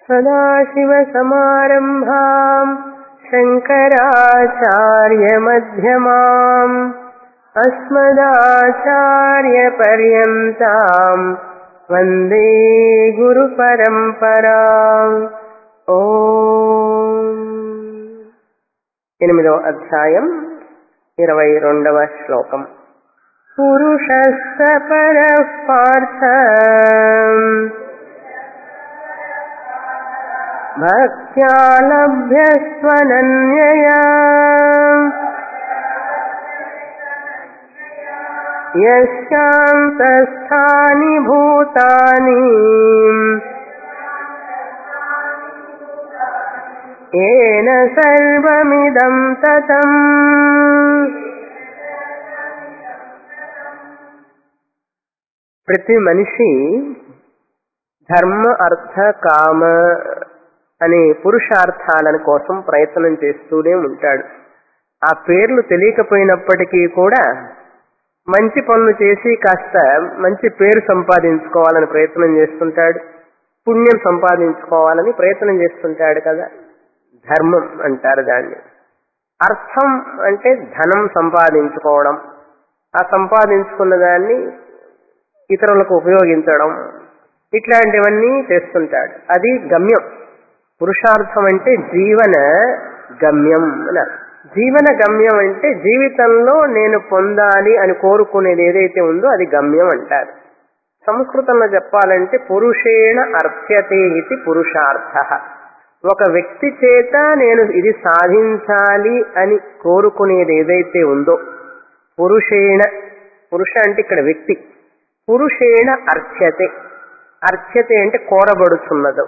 सदाशिवसमारम्भाम् शङ्कराचार्यमध्यमाम् अस्मदाचार्यपर्यन्ताम् वन्दे గురుపరంపరాం ఓ ఎనిమిదవ అధ్యాయం ఇరవై రెండవ శ్లోకం పురుషస్స పరః పార్థ భక్త్యా లభ్యస్వనన్యయా యశాంతస్థాని భూతాని ఏన సర్వమిదం తతం ప్రతి మనిషి ధర్మ అర్థ కామ అనే పురుషార్థాలను కోసం ప్రయత్నం చేస్తూనే ఉంటాడు ఆ పేర్లు తెలియకపోయినప్పటికీ కూడా మంచి పనులు చేసి కాస్త మంచి పేరు సంపాదించుకోవాలని ప్రయత్నం చేస్తుంటాడు పుణ్యం సంపాదించుకోవాలని ప్రయత్నం చేస్తుంటాడు కదా ధర్మం అంటారు దాన్ని అర్థం అంటే ధనం సంపాదించుకోవడం ఆ సంపాదించుకున్న దాన్ని ఇతరులకు ఉపయోగించడం ఇట్లాంటివన్నీ చేస్తుంటాడు అది గమ్యం పురుషార్థం అంటే జీవన గమ్యం అని జీవన గమ్యం అంటే జీవితంలో నేను పొందాలి అని కోరుకునేది ఏదైతే ఉందో అది గమ్యం అంటారు సంస్కృతంలో చెప్పాలంటే పురుషేణ అర్థ్యతే ఇది పురుషార్థ ఒక వ్యక్తి చేత నేను ఇది సాధించాలి అని కోరుకునేది ఏదైతే ఉందో పురుషేణ పురుష అంటే ఇక్కడ వ్యక్తి పురుషేణ అర్చ్యతే అర్చ్యతే అంటే కోరబడుచున్నదో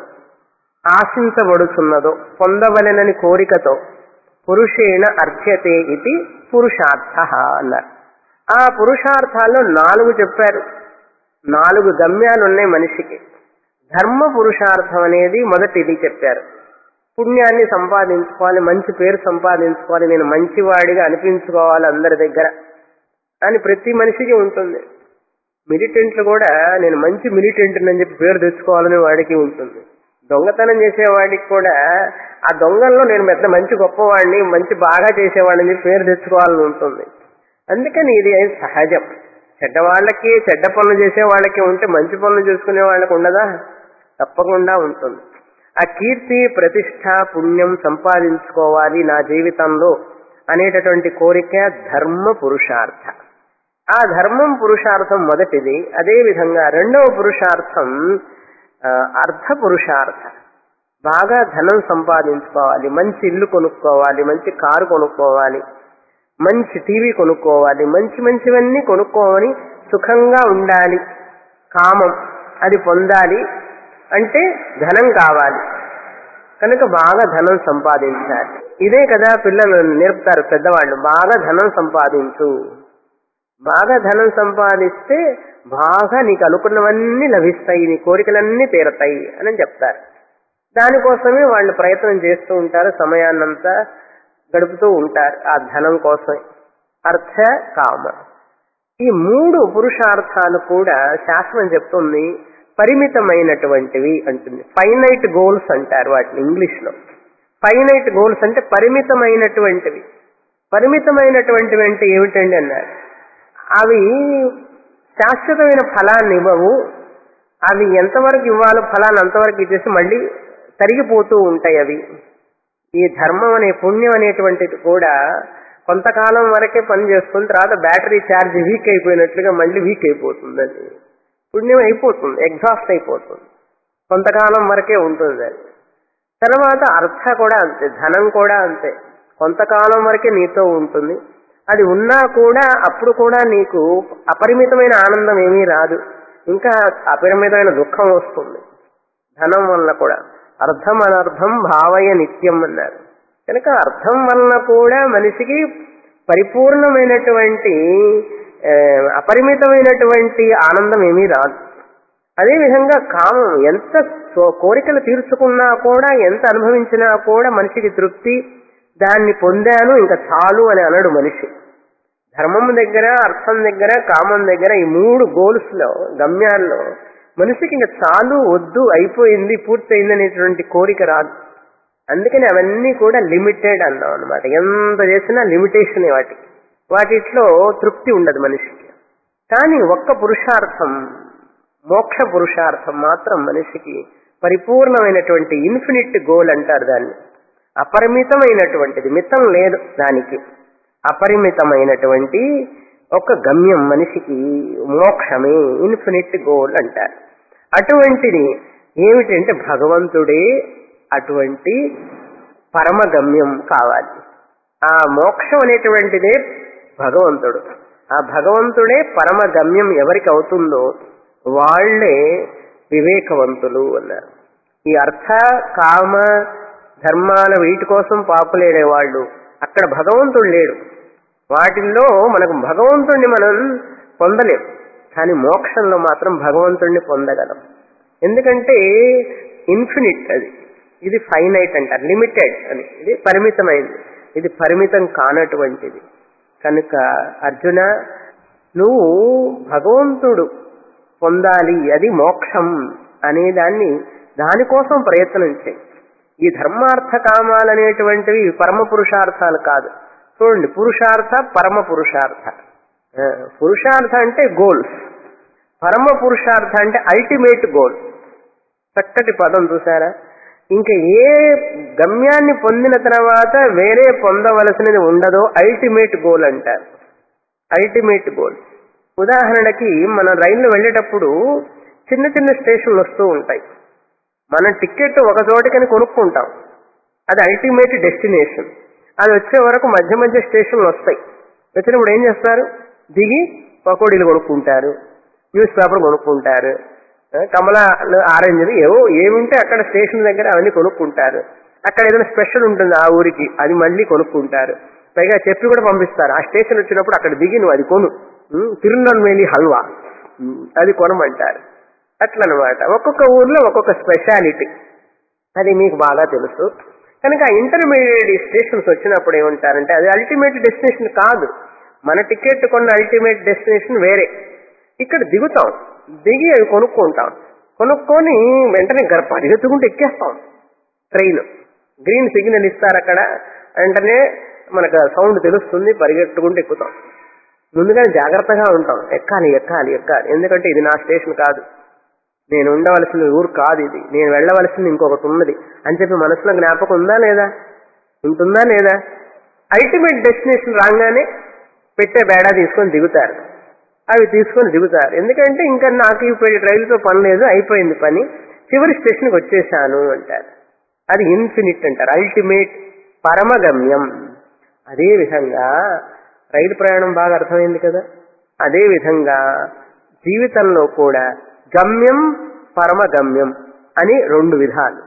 ఆశించబడుచున్నదో పొందవలెనని కోరికతో పురుషేణ అర్చ్యతే ఇది పురుషార్థ అన్నారు ఆ పురుషార్థాల్లో నాలుగు చెప్పారు నాలుగు గమ్యాలు ఉన్నాయి మనిషికి ధర్మ పురుషార్థం అనేది మొదటిది చెప్పారు పుణ్యాన్ని సంపాదించుకోవాలి మంచి పేరు సంపాదించుకోవాలి నేను మంచివాడిగా అనిపించుకోవాలి అందరి దగ్గర అని ప్రతి మనిషికి ఉంటుంది మిలిటెంట్లు కూడా నేను మంచి మిలిటెంట్ అని చెప్పి పేరు తెచ్చుకోవాలని వాడికి ఉంటుంది దొంగతనం చేసేవాడికి కూడా ఆ దొంగల్లో నేను పెద్ద మంచి గొప్పవాడిని మంచి బాగా చేసేవాడిని చెప్పి పేరు తెచ్చుకోవాలని ఉంటుంది అందుకని ఇది సహజం చెడ్డవాళ్ళకి చెడ్డ పనులు చేసే వాళ్ళకి ఉంటే మంచి పనులు చేసుకునే వాళ్ళకి ఉండదా తప్పకుండా ఉంటుంది ఆ కీర్తి ప్రతిష్ట పుణ్యం సంపాదించుకోవాలి నా జీవితంలో అనేటటువంటి కోరిక ధర్మ పురుషార్థ ఆ ధర్మం పురుషార్థం మొదటిది అదే విధంగా రెండవ పురుషార్థం అర్థ పురుషార్థ బాగా ధనం సంపాదించుకోవాలి మంచి ఇల్లు కొనుక్కోవాలి మంచి కారు కొనుక్కోవాలి మంచి టీవీ కొనుక్కోవాలి మంచి మంచివన్నీ కొనుక్కోవాలి సుఖంగా ఉండాలి కామం అది పొందాలి అంటే ధనం కావాలి కనుక బాగా ధనం సంపాదించాలి ఇదే కదా పిల్లలు నేర్పుతారు పెద్దవాళ్ళు బాగా ధనం సంపాదించు బాగా ధనం సంపాదిస్తే బాగా నీకు అనుకున్నవన్నీ లభిస్తాయి నీ కోరికలన్నీ తీరతాయి అని చెప్తారు దానికోసమే వాళ్ళు ప్రయత్నం చేస్తూ ఉంటారు సమయాన్నంతా గడుపుతూ ఉంటారు ఆ ధనం కోసం అర్థ కామ ఈ మూడు పురుషార్థాలు కూడా శాస్త్రం చెప్తుంది పరిమితమైనటువంటివి అంటుంది ఫైనైట్ గోల్స్ అంటారు వాటిని ఇంగ్లీష్ లో ఫైనైట్ గోల్స్ అంటే పరిమితమైనటువంటివి పరిమితమైనటువంటివి అంటే ఏమిటండి అన్నారు అవి శాశ్వతమైన ఫలాన్ని ఇవ్వవు అవి ఎంతవరకు ఇవ్వాలో ఫలాన్ని అంతవరకు ఇచ్చేసి మళ్ళీ తరిగిపోతూ ఉంటాయి అవి ఈ ధర్మం అనే పుణ్యం అనేటువంటిది కూడా కొంతకాలం వరకే పని చేస్తుంది తర్వాత బ్యాటరీ ఛార్జ్ వీక్ అయిపోయినట్లుగా మళ్ళీ వీక్ అయిపోతుంది అది పుణ్యం అయిపోతుంది ఎగ్జాస్ట్ అయిపోతుంది కొంతకాలం వరకే ఉంటుంది అది తర్వాత అర్థ కూడా అంతే ధనం కూడా అంతే కొంతకాలం వరకే నీతో ఉంటుంది అది ఉన్నా కూడా అప్పుడు కూడా నీకు అపరిమితమైన ఆనందం ఏమీ రాదు ఇంకా అపరిమితమైన దుఃఖం వస్తుంది ధనం వల్ల కూడా అర్థం అనర్థం భావయ నిత్యం అన్నారు కనుక అర్థం వలన కూడా మనిషికి పరిపూర్ణమైనటువంటి అపరిమితమైనటువంటి ఆనందం ఏమీ రాదు అదేవిధంగా కామం ఎంత కోరికలు తీర్చుకున్నా కూడా ఎంత అనుభవించినా కూడా మనిషికి తృప్తి దాన్ని పొందాను ఇంకా చాలు అని అనడు మనిషి ధర్మం దగ్గర అర్థం దగ్గర కామం దగ్గర ఈ మూడు గోల్స్ లో గమ్యాల్లో మనిషికి ఇంకా చాలు వద్దు అయిపోయింది పూర్తయింది అనేటువంటి కోరిక రాదు అందుకని అవన్నీ కూడా లిమిటెడ్ అన్నాం అనమాట ఎంత చేసినా లిమిటేషనే వాటికి వాటిట్లో తృప్తి ఉండదు మనిషికి కానీ ఒక్క పురుషార్థం మోక్ష పురుషార్థం మాత్రం మనిషికి పరిపూర్ణమైనటువంటి ఇన్ఫినిట్ గోల్ అంటారు దాన్ని అపరిమితమైనటువంటిది మితం లేదు దానికి అపరిమితమైనటువంటి ఒక గమ్యం మనిషికి మోక్షమే ఇన్ఫినిట్ గోల్ అంటారు అటువంటిది ఏమిటంటే భగవంతుడే అటువంటి పరమ గమ్యం కావాలి ఆ మోక్షం అనేటువంటిదే భగవంతుడు ఆ భగవంతుడే పరమ గమ్యం ఎవరికి అవుతుందో వాళ్లే వివేకవంతులు అన్నారు ఈ అర్థ కామ ధర్మాల వీటి కోసం పాపులేడే వాళ్ళు అక్కడ భగవంతుడు లేడు వాటిల్లో మనకు భగవంతుణ్ణి మనం పొందలేం కానీ మోక్షంలో మాత్రం భగవంతుణ్ణి పొందగలం ఎందుకంటే ఇన్ఫినిట్ అది ఇది ఫైనైట్ అంటారు లిమిటెడ్ అని ఇది పరిమితమైంది ఇది పరిమితం కానటువంటిది కనుక అర్జున నువ్వు భగవంతుడు పొందాలి అది మోక్షం అనే దాన్ని దానికోసం ప్రయత్నం చేయి ఈ ధర్మార్థ కామాలనేటువంటివి పరమ పురుషార్థాలు కాదు చూడండి పురుషార్థ పరమ పురుషార్థ ఆ, పురుషార్థ అంటే గోల్స్ పరమ పురుషార్థ అంటే అల్టిమేట్ గోల్ చక్కటి పదం చూసారా ఇంకా ఏ గమ్యాన్ని పొందిన తర్వాత వేరే పొందవలసినది ఉండదో అల్టిమేట్ గోల్ అంటారు అల్టిమేట్ గోల్ ఉదాహరణకి మనం రైల్లో వెళ్ళేటప్పుడు చిన్న చిన్న స్టేషన్లు వస్తూ ఉంటాయి మన టికెట్ ఒక చోటికని కొనుక్కుంటాం అది అల్టిమేట్ డెస్టినేషన్ అది వచ్చే వరకు మధ్య మధ్య స్టేషన్లు వస్తాయి వచ్చినప్పుడు ఏం చేస్తారు దిగి పకోడీలు కొనుక్కుంటారు న్యూస్ పేపర్ కొనుక్కుంటారు ఆ, కమలాలు ఆరెంజ్లు ఏవో ఏముంటే అక్కడ స్టేషన్ దగ్గర అవన్నీ కొనుక్కుంటారు అక్కడ ఏదైనా స్పెషల్ ఉంటుంది ఆ ఊరికి అది మళ్ళీ కొనుక్కుంటారు పైగా చెప్పి కూడా పంపిస్తారు ఆ స్టేషన్ వచ్చినప్పుడు అక్కడ దిగి నువ్వు అది కొను ఉమ్, తిరునల్వేలి హల్వా ఉమ్, అది కొనమంటారు అట్లనమాట ఒక్కొక్క ఊర్లో ఒక్కొక్క స్పెషాలిటీ అది మీకు బాగా తెలుసు కనుక ఇంటర్మీడియట్ స్టేషన్స్ వచ్చినప్పుడు ఏమంటారంటే అది అల్టిమేట్ డెస్టినేషన్ కాదు మన టికెట్ కొన్న అల్టిమేట్ డెస్టినేషన్ వేరే ఇక్కడ దిగుతాం దిగి అవి కొనుక్కుంటాం కొనుక్కొని వెంటనే గర్ పరిగెత్తుకుంటూ ఎక్కేస్తాం ట్రైన్ గ్రీన్ సిగ్నల్ ఇస్తారు అక్కడ వెంటనే మనకు సౌండ్ తెలుస్తుంది పరిగెత్తుకుంటూ ఎక్కుతాం ముందుగానే జాగ్రత్తగా ఉంటాం ఎక్కాలి ఎక్కాలి ఎక్కాలి ఎందుకంటే ఇది నా స్టేషన్ కాదు నేను ఉండవలసిన ఊరు కాదు ఇది నేను వెళ్ళవలసింది ఇంకొకటి ఉన్నది అని చెప్పి మనసులో జ్ఞాపకం ఉందా లేదా ఉంటుందా లేదా అల్టిమేట్ డెస్టినేషన్ రాగానే పెట్టే బేడా తీసుకొని దిగుతారు అవి తీసుకొని దిగుతారు ఎందుకంటే ఇంకా నాకు ఇప్పుడు రైలుతో పని లేదు అయిపోయింది పని చివరి స్టేషన్కి వచ్చేసాను అంటారు అది ఇన్ఫినిట్ అంటారు అల్టిమేట్ పరమగమ్యం అదే విధంగా రైలు ప్రయాణం బాగా అర్థమైంది కదా అదే విధంగా జీవితంలో కూడా గమ్యం పరమగమ్యం అని రెండు విధాలు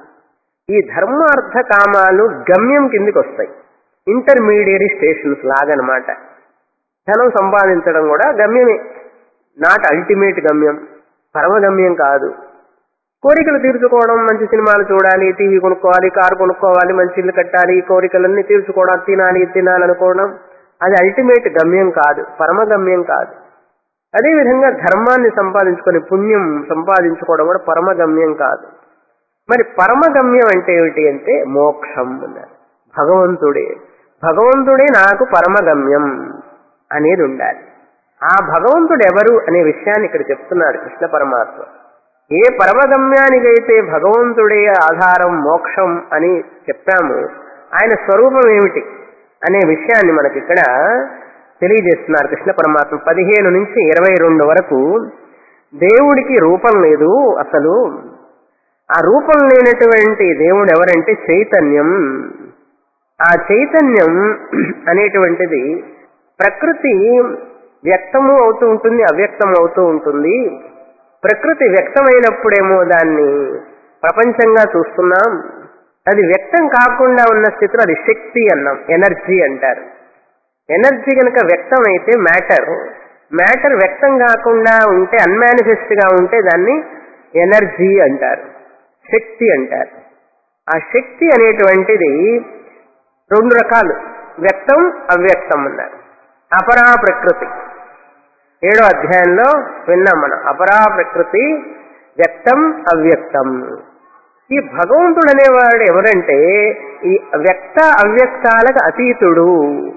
ఈ ధర్మార్థ కామాలు గమ్యం కిందికి వస్తాయి ఇంటర్మీడియట్ స్టేషన్స్ లాగనమాట ధనం సంపాదించడం కూడా గమ్యమే నాట్ అల్టిమేట్ గమ్యం పరమగమ్యం కాదు కోరికలు తీర్చుకోవడం మంచి సినిమాలు చూడాలి టీవీ కొనుక్కోవాలి కారు కొనుక్కోవాలి మంచి ఇల్లు కట్టాలి ఈ కోరికలన్నీ తీర్చుకోవడం తినాలి తినాలనుకోవడం అది అల్టిమేట్ గమ్యం కాదు పరమగమ్యం కాదు అదేవిధంగా ధర్మాన్ని సంపాదించుకొని పుణ్యం సంపాదించుకోవడం కూడా పరమగమ్యం కాదు మరి పరమగమ్యం అంటే ఏమిటి అంటే మోక్షం అన్నారు భగవంతుడే భగవంతుడే నాకు పరమగమ్యం అనేది ఉండాలి ఆ భగవంతుడు ఎవరు అనే విషయాన్ని ఇక్కడ చెప్తున్నాడు కృష్ణ పరమాత్మ ఏ పరమగమ్యానికైతే భగవంతుడే ఆధారం మోక్షం అని చెప్పాము ఆయన స్వరూపం ఏమిటి అనే విషయాన్ని మనకి ఇక్కడ తెలియజేస్తున్నారు కృష్ణ పరమాత్మ పదిహేను నుంచి ఇరవై రెండు వరకు దేవుడికి రూపం లేదు అసలు ఆ రూపం లేనటువంటి దేవుడు ఎవరంటే చైతన్యం ఆ చైతన్యం అనేటువంటిది ప్రకృతి వ్యక్తము అవుతూ ఉంటుంది అవ్యక్తం అవుతూ ఉంటుంది ప్రకృతి వ్యక్తమైనప్పుడేమో దాన్ని ప్రపంచంగా చూస్తున్నాం అది వ్యక్తం కాకుండా ఉన్న స్థితిలో అది శక్తి అన్నాం ఎనర్జీ అంటారు ఎనర్జీ కనుక వ్యక్తం అయితే మ్యాటర్ మ్యాటర్ వ్యక్తం కాకుండా ఉంటే అన్మానిఫెస్ట్ గా ఉంటే దాన్ని ఎనర్జీ అంటారు శక్తి అంటారు ఆ శక్తి అనేటువంటిది రెండు రకాలు వ్యక్తం అవ్యక్తం అన్నారు అపరా ప్రకృతి ఏడో అధ్యాయంలో విన్నాం మనం అపరా ప్రకృతి వ్యక్తం అవ్యక్తం ఈ భగవంతుడు అనేవాడు ఎవరంటే ఈ వ్యక్త అవ్యక్తాలకు అతీతుడు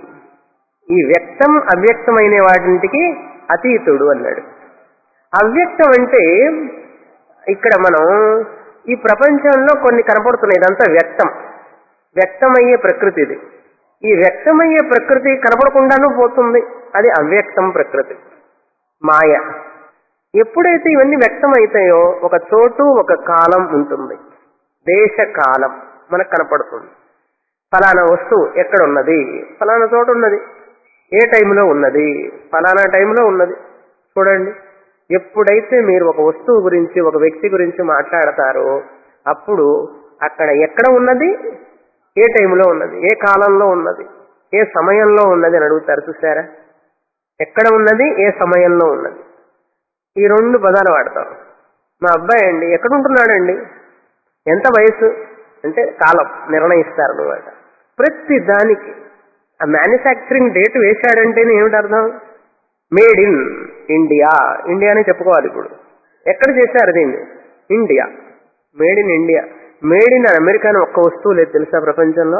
ఈ వ్యక్తం అవ్యక్తమైన వాటికి అతీతుడు అన్నాడు అవ్యక్తం అంటే ఇక్కడ మనం ఈ ప్రపంచంలో కొన్ని కనపడుతున్నాయి ఇదంతా వ్యక్తం వ్యక్తమయ్యే ప్రకృతి ఇది ఈ వ్యక్తమయ్యే ప్రకృతి కనపడకుండానూ పోతుంది అది అవ్యక్తం ప్రకృతి మాయ ఎప్పుడైతే ఇవన్నీ వ్యక్తమవుతాయో ఒక చోటు ఒక కాలం ఉంటుంది దేశ కాలం మనకు కనపడుతుంది ఫలానా వస్తువు ఎక్కడ ఉన్నది ఫలానా చోట ఉన్నది ఏ టైంలో ఉన్నది ఫలానా టైంలో ఉన్నది చూడండి ఎప్పుడైతే మీరు ఒక వస్తువు గురించి ఒక వ్యక్తి గురించి మాట్లాడతారో అప్పుడు అక్కడ ఎక్కడ ఉన్నది ఏ టైంలో ఉన్నది ఏ కాలంలో ఉన్నది ఏ సమయంలో ఉన్నది అని అడుగుతారు చూసారా ఎక్కడ ఉన్నది ఏ సమయంలో ఉన్నది ఈ రెండు పదాలు వాడతాం మా అబ్బాయి అండి ఎక్కడ ఉంటున్నాడండి ఎంత వయసు అంటే కాలం నిర్ణయిస్తారు అనమాట ప్రతి దానికి ఆ మ్యానుఫ్యాక్చరింగ్ డేట్ వేశాడంటేనే ఏమిటి అర్థం మేడ్ ఇన్ ఇండియా ఇండియానే చెప్పుకోవాలి ఇప్పుడు ఎక్కడ చేశారు దీన్ని India made in India made in America అని ఒక్క వస్తువు లేదు తెలుసా ప్రపంచంలో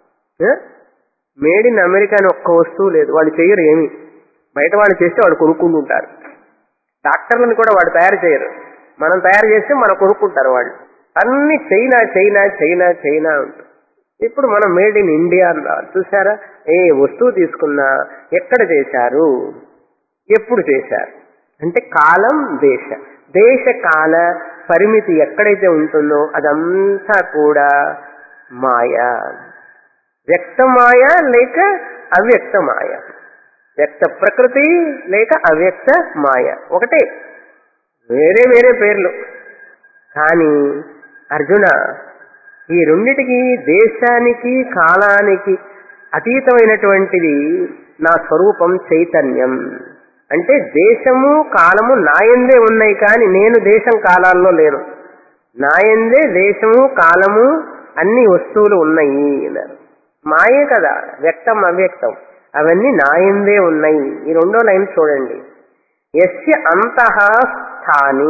మేడ్ ఇన్ అమెరికా అని ఒక్క వస్తువు లేదు వాళ్ళు చేయరు ఏమి బయట వాళ్ళు చేస్తే వాళ్ళు కొనుక్కుంటుంటారు డాక్టర్లను కూడా వాడు తయారు చేయరు మనం తయారు చేస్తే మనం కొనుక్కుంటారు వాళ్ళు అన్ని చైనా చైనా చైనా చైనా ఉంటుంది ఇప్పుడు మనం మేడ్ ఇన్ ఇండియా అన్నారు చూసారా ఏ వస్తువు తీసుకున్నా ఎక్కడ చేశారు ఎప్పుడు చేశారు అంటే కాలం దేశ దేశ కాల పరిమితి ఎక్కడైతే ఉంటుందో అదంతా కూడా మాయ వ్యక్త మాయ లేక అవ్యక్త మాయ వ్యక్త ప్రకృతి లేక అవ్యక్త మాయ ఒకటే వేరే వేరే పేర్లు కానీ అర్జున ఈ రెండిటికి దేశానికి కాలానికి అతీతమైనటువంటిది నా స్వరూపం చైతన్యం అంటే దేశము కాలము నాయందే ఉన్నాయి కానీ నేను దేశం కాలాల్లో లేను నాయందే దేశము కాలము అన్ని వస్తువులు ఉన్నాయి అన్నారు మాయే కదా వ్యక్తం అవ్యక్తం అవన్నీ నాయందే ఉన్నాయి ఈ రెండో లైన్ చూడండి ఎస్య అంతః స్థాని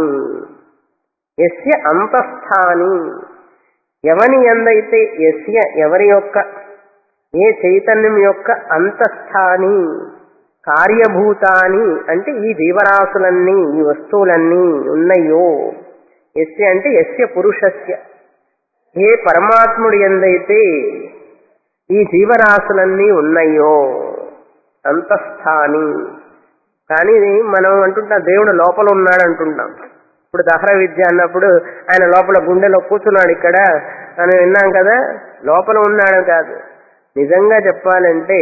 ఎస్య అంతఃస్థాని ఎవని ఎందైతే ఎస్య ఎవరి యొక్క ఏ చైతన్యం యొక్క అంతఃస్థాని కార్యభూతాని అంటే ఈ జీవరాశులన్నీ ఈ వస్తువులన్నీ ఉన్నాయో ఎస్య అంటే ఎస్య పురుషస్య ఏ పరమాత్ముడు ఎందైతే ఈ జీవరాశులన్నీ ఉన్నాయో అంతఃస్థాని కానీ మనం అంటుంటాం దేవుడు లోపల ఉన్నాడు అంటుంటాం ఇప్పుడు దహర విద్య అన్నప్పుడు ఆయన లోపల గుండెలో కూర్చున్నాడు ఇక్కడ అని విన్నాం కదా లోపల ఉన్నాడు కాదు నిజంగా చెప్పాలంటే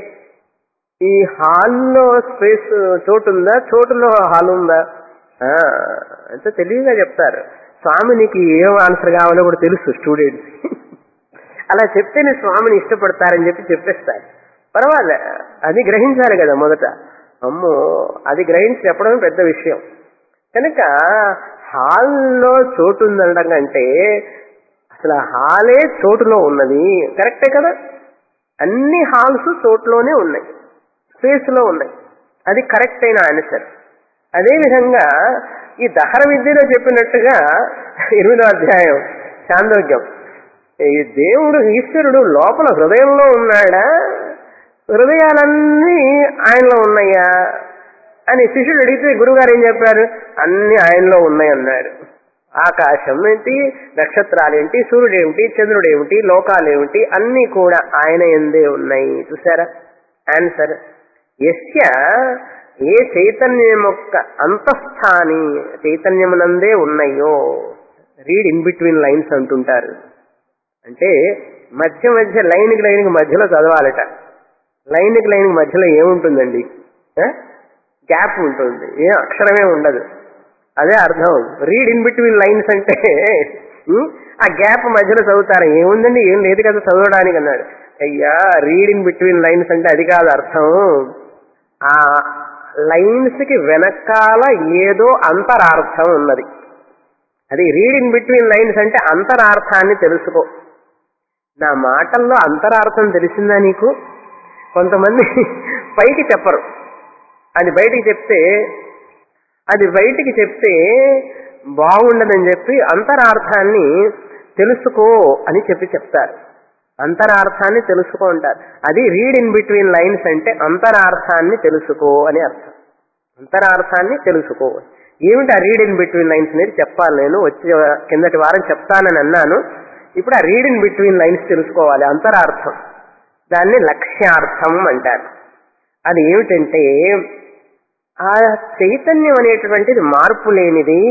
ఈ హాల్లో స్పేస్ చోటు ఉందా చోటులో హాల్ ఉందా ఆ, అంటే తెలివిగా చెప్తారు స్వామి నీకు ఏం ఆన్సర్ కావాలో కూడా తెలుసు స్టూడెంట్స్ అలా చెప్తేనే స్వామిని ఇష్టపడతారని చెప్పి చెప్పేస్తారు పర్వాలే అది గ్రహించాలి కదా మొదట అమ్మో అది గ్రహించి చెప్పడం పెద్ద విషయం కనుక హాల్లో చోటు ఉందనడం కంటే అసలు ఆ హాలే చోటులో ఉన్నది కరెక్టే కదా అన్ని హాల్స్ చోట్లోనే ఉన్నాయి స్పేస్ లో ఉన్నాయి అది కరెక్ట్ అయిన ఆన్సర్ అదేవిధంగా ఈ దహర విద్యలో చెప్పినట్టుగా ఎనిమిదో అధ్యాయం చాందోగ్యం ఈ దేవుడు ఈశ్వరుడు లోపల హృదయంలో ఉన్నాడా హృదయాలన్నీ ఆయనలో ఉన్నాయా అని శిష్యుడు అడిగితే గురుగారు ఏం చెప్పారు అన్ని ఆయనలో ఉన్నాయి అన్నాడు ఆకాశం ఏంటి నక్షత్రాలు ఏంటి సూర్యుడు ఏమిటి చంద్రుడు ఏమిటి లోకాలు ఏమిటి అన్ని కూడా ఆయన ఎందే ఉన్నాయి చూసారా ఆన్సర్ ఎస్య ఏ చైతన్యం యొక్క అంతఃస్థాని చైతన్యమునందే ఉన్నాయో రీడ్ ఇన్ బిట్వీన్ లైన్స్ అంటుంటారు అంటే మధ్య మధ్య లైన్కి లైన్కి మధ్యలో చదవాలట లైన్కి లైన్కి మధ్యలో ఏముంటుందండి గ్యాప్ ఉంటుంది ఏ అక్షరమే ఉండదు అదే అర్థం రీడ్ ఇన్ బిట్వీన్ లైన్స్ అంటే ఉం, ఆ గ్యాప్ మధ్యలో చదువుతారు ఏముందండి ఏం లేదు కదా చదవడానికి అన్నాడు అయ్యా రీడ్ ఇన్ బిట్వీన్ లైన్స్ అంటే అది కాదు అర్థం ఆ లైన్స్ కి వెనకాల ఏదో అంతరార్థం ఉన్నది అది రీడ్ ఇన్ బిట్వీన్ లైన్స్ అంటే అంతరార్థాన్ని తెలుసుకో నా మాటల్లో అంతరార్థం తెలిసిందా నీకు కొంతమంది పైకి చెప్పరు అది బయటికి చెప్తే అది బయటికి చెప్తే బాగుండదని చెప్పి అంతరార్థాన్ని తెలుసుకో అని చెప్పి చెప్తారు అంతరార్థాన్ని తెలుసుకో అంటారు అది రీడ్ ఇన్ బిట్వీన్ లైన్స్ అంటే అంతరార్థాన్ని తెలుసుకో అని అర్థం అంతరార్థాన్ని తెలుసుకో ఏమిటి ఆ రీడ్ ఇన్ బిట్వీన్ లైన్స్ అనేది చెప్పాలి నేను వచ్చే కిందటి వారం చెప్తానని అన్నాను ఇప్పుడు ఆ రీడ్ ఇన్ బిట్వీన్ లైన్స్ తెలుసుకోవాలి అంతరార్థం దాన్ని లక్ష్యార్థం అంటారు అది ఏమిటంటే ఆ చైతన్యం అనేటువంటిది మార్పు లేనిది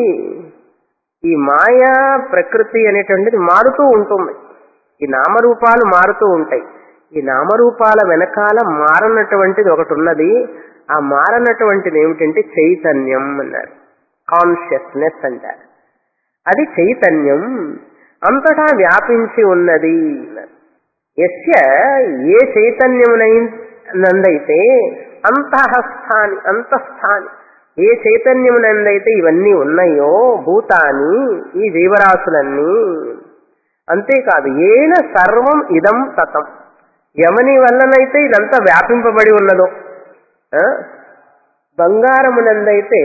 ఈ మాయా ప్రకృతి అనేటువంటిది మారుతూ ఉంటుంది ఈ నామరూపాలు మారుతూ ఉంటాయి ఈ నామరూపాల వెనకాల మారనటువంటిది ఒకటి ఉన్నది ఆ మారనటువంటిది ఏమిటంటే చైతన్యం అన్నారు కాన్షియస్నెస్ అంటారు అది చైతన్యం అంతటా వ్యాపించి ఉన్నది అన్నారు. యస్య ఏ చైతన్యమునై నందైతే అంతఃస్థాని అంతఃస్థాని ఏ చైతన్యమునందైతే ఇవన్నీ ఉన్నాయో భూతాని ఈ జీవరాశులన్నీ అంతేకాదు ఏన సర్వం ఇదం తతం ఎవని వల్లనైతే ఇదంతా వ్యాపింపబడి ఉన్నదో ఆ? బంగారమునందైతే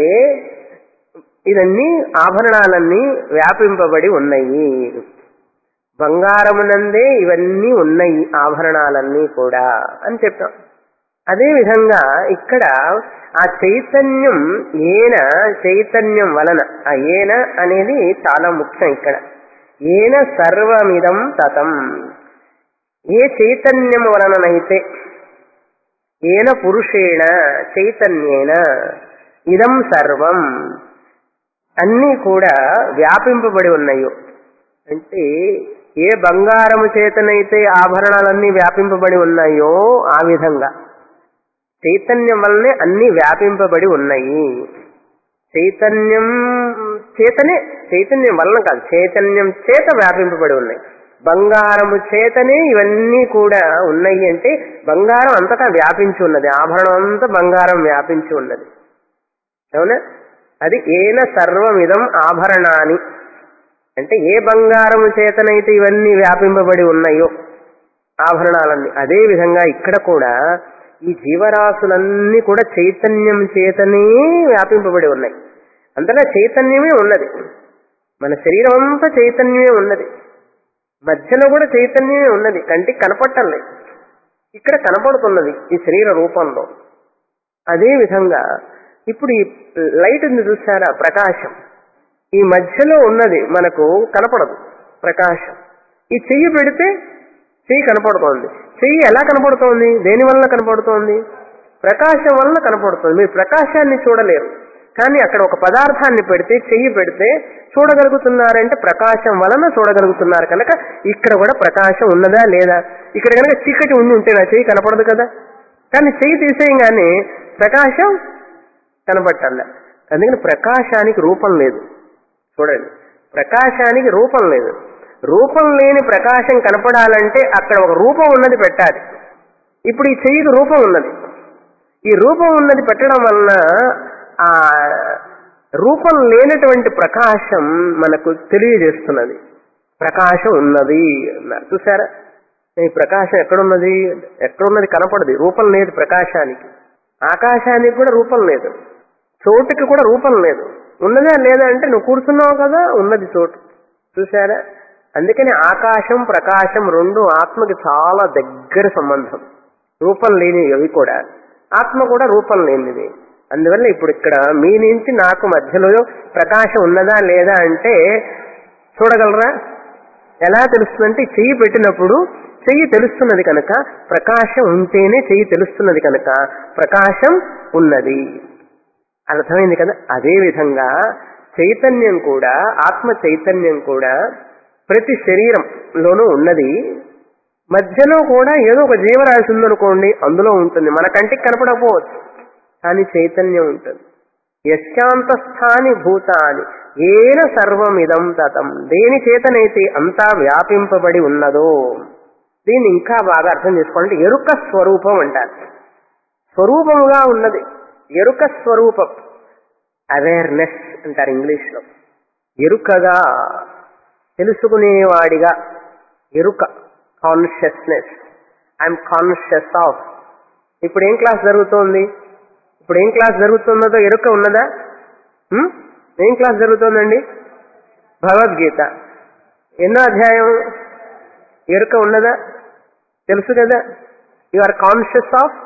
ఇదన్నీ ఆభరణాలన్నీ వ్యాపింపబడి ఉన్నాయి బంగారమునందే ఇవన్నీ ఉన్నాయి ఆభరణాలన్నీ కూడా అని చెప్పాం అదే విధంగా ఇక్కడ ఆ చైతన్యం ఏన చైతన్యం వలన ఆ ఏన అనేది చాలా ముఖ్యం ఇక్కడ ఏన సర్వమిదం తతం ఏ చైతన్యం వలననైతే ఏన పురుషేణ చైతన్యేన ఇదం సర్వం అన్నీ కూడా వ్యాపింపబడి ఉన్నాయో అంటే ఏ బంగారము చేతనైతే ఆభరణాలన్నీ వ్యాపింపబడి ఉన్నాయో ఆ విధంగా చైతన్యం వల్లనే అన్ని వ్యాపింపబడి ఉన్నాయి చైతన్యం చేతనే చైతన్యం వలన కాదు చైతన్యం చేత వ్యాపింపబడి ఉన్నాయి బంగారము చేతనే ఇవన్నీ కూడా ఉన్నాయి అంటే బంగారం అంతటా వ్యాపించి ఉన్నది ఆభరణం అంతా బంగారం వ్యాపించి ఉన్నది అవునా అది ఏన సర్వమిదం ఆభరణాని అంటే ఏ బంగారము చేతనైతే ఇవన్నీ వ్యాపింపబడి ఉన్నాయో ఆభరణాలన్నీ అదే విధంగా ఇక్కడ కూడా ఈ జీవరాశులన్నీ కూడా చైతన్యం చేతనే వ్యాపింపబడి ఉన్నాయి అంతటా చైతన్యమే ఉన్నది మన శరీరం అంతా చైతన్యమే ఉన్నది మధ్యలో కూడా చైతన్యమే ఉన్నది కంటికి కనపట్టలే ఇక్కడ కనపడుతున్నది ఈ శరీర రూపంలో అదే విధంగా ఇప్పుడు ఈ లైట్ ఉంది చూసారా ప్రకాశం ఈ మధ్యలో ఉన్నది మనకు కనపడదు ప్రకాశం ఈ చెయ్యి పెడితే చెయ్యి కనపడుతోంది చెయ్యి ఎలా కనపడుతోంది దేని వలన కనపడుతోంది ప్రకాశం వలన కనపడుతుంది మీరు ప్రకాశాన్ని చూడలేరు కానీ అక్కడ ఒక పదార్థాన్ని పెడితే చెయ్యి పెడితే చూడగలుగుతున్నారంటే ప్రకాశం వలన చూడగలుగుతున్నారు కనుక ఇక్కడ కూడా ప్రకాశం ఉన్నదా లేదా ఇక్కడ కనుక చీకటి ఉండి ఉంటే నా చెయ్యి కనపడదు కదా కానీ చెయ్యి తీసేయగానే ప్రకాశం కనబట్టాల అందుకని ప్రకాశానికి రూపం లేదు చూడండి ప్రకాశానికి రూపం లేదు రూపం లేని ప్రకాశం కనపడాలంటే అక్కడ ఒక రూపం ఉన్నది పెట్టాలి ఇప్పుడు ఈ చెయ్యికి రూపం ఉన్నది ఈ రూపం ఉన్నది పెట్టడం వలన ఆ రూపం లేనటువంటి ప్రకాశం మనకు తెలియజేస్తున్నది ప్రకాశం ఉన్నది అన్నారు చూసారా ఈ ప్రకాశం ఎక్కడున్నది ఎక్కడున్నది కనపడదు రూపం లేదు ప్రకాశానికి ఆకాశానికి కూడా రూపం లేదు చోటుకి కూడా రూపం లేదు ఉన్నదా లేదా అంటే నువ్వు కూర్చున్నావు కదా ఉన్నది చోటు చూసారా అందుకని ఆకాశం ప్రకాశం రెండు ఆత్మకి చాలా దగ్గర సంబంధం రూపం లేనివి అవి కూడా ఆత్మ కూడా రూపం లేనిది అందువల్ల ఇప్పుడు ఇక్కడ మీ నుంచి నాకు మధ్యలో ప్రకాశం ఉన్నదా లేదా అంటే చూడగలరా ఎలా తెలుస్తుందంటే చెయ్యి పెట్టినప్పుడు చెయ్యి తెలుస్తున్నది కనుక ప్రకాశం ఉంటేనే చెయ్యి తెలుస్తున్నది కనుక ప్రకాశం ఉన్నది అర్థమైంది కదా అదే విధంగా చైతన్యం కూడా ఆత్మ చైతన్యం కూడా ప్రతి శరీరంలోనూ ఉన్నది మధ్యలో కూడా ఏదో ఒక జీవరాశి ఉందనుకోండి అందులో ఉంటుంది మన కంటికి కనపడకపోవచ్చు కానీ చైతన్యం ఉంటుంది యశాంతస్థాని భూతాని ఏన సర్వమిదం తతం దేని చేతనైతే అంతా వ్యాపింపబడి ఉన్నదో దీన్ని ఇంకా బాగా అర్థం చేసుకోవాలంటే ఎరుక స్వరూపం అంటారు స్వరూపముగా ఉన్నది ఎరుక స్వరూపం అవేర్నెస్ అంటారు ఇంగ్లీష్లో ఎరుకగా తెలుసుకునేవాడిగా ఎరుక కాన్షియస్నెస్ ఐఎమ్ కాన్షియస్ ఆఫ్ ఇప్పుడు ఏం క్లాస్ జరుగుతోంది ఇప్పుడు ఏం క్లాస్ జరుగుతున్నదో ఎరుక ఉన్నదా ఉం? ఏం క్లాస్ జరుగుతోందండి భగవద్గీత ఎన్నో అధ్యాయం ఎరుక ఉన్నదా తెలుసు కదా యు ఆర్ కాన్షియస్ ఆఫ్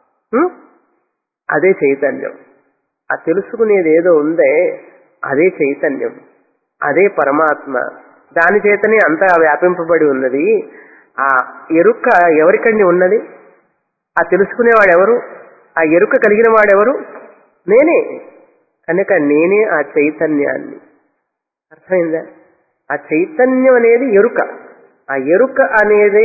అదే చైతన్యం ఆ తెలుసుకునేది ఏదో ఉందే అదే చైతన్యం అదే పరమాత్మ దాని చేతనే అంతా వ్యాపింపబడి ఉన్నది ఆ ఎరుక ఎవరికండి ఉన్నది ఆ తెలుసుకునేవాడు ఎవరు ఆ ఎరుక కలిగిన వాడెవరు నేనే కనుక నేనే ఆ చైతన్యాన్ని అర్థమైందా ఆ చైతన్యం అనేది ఎరుక ఆ ఎరుక అనేదే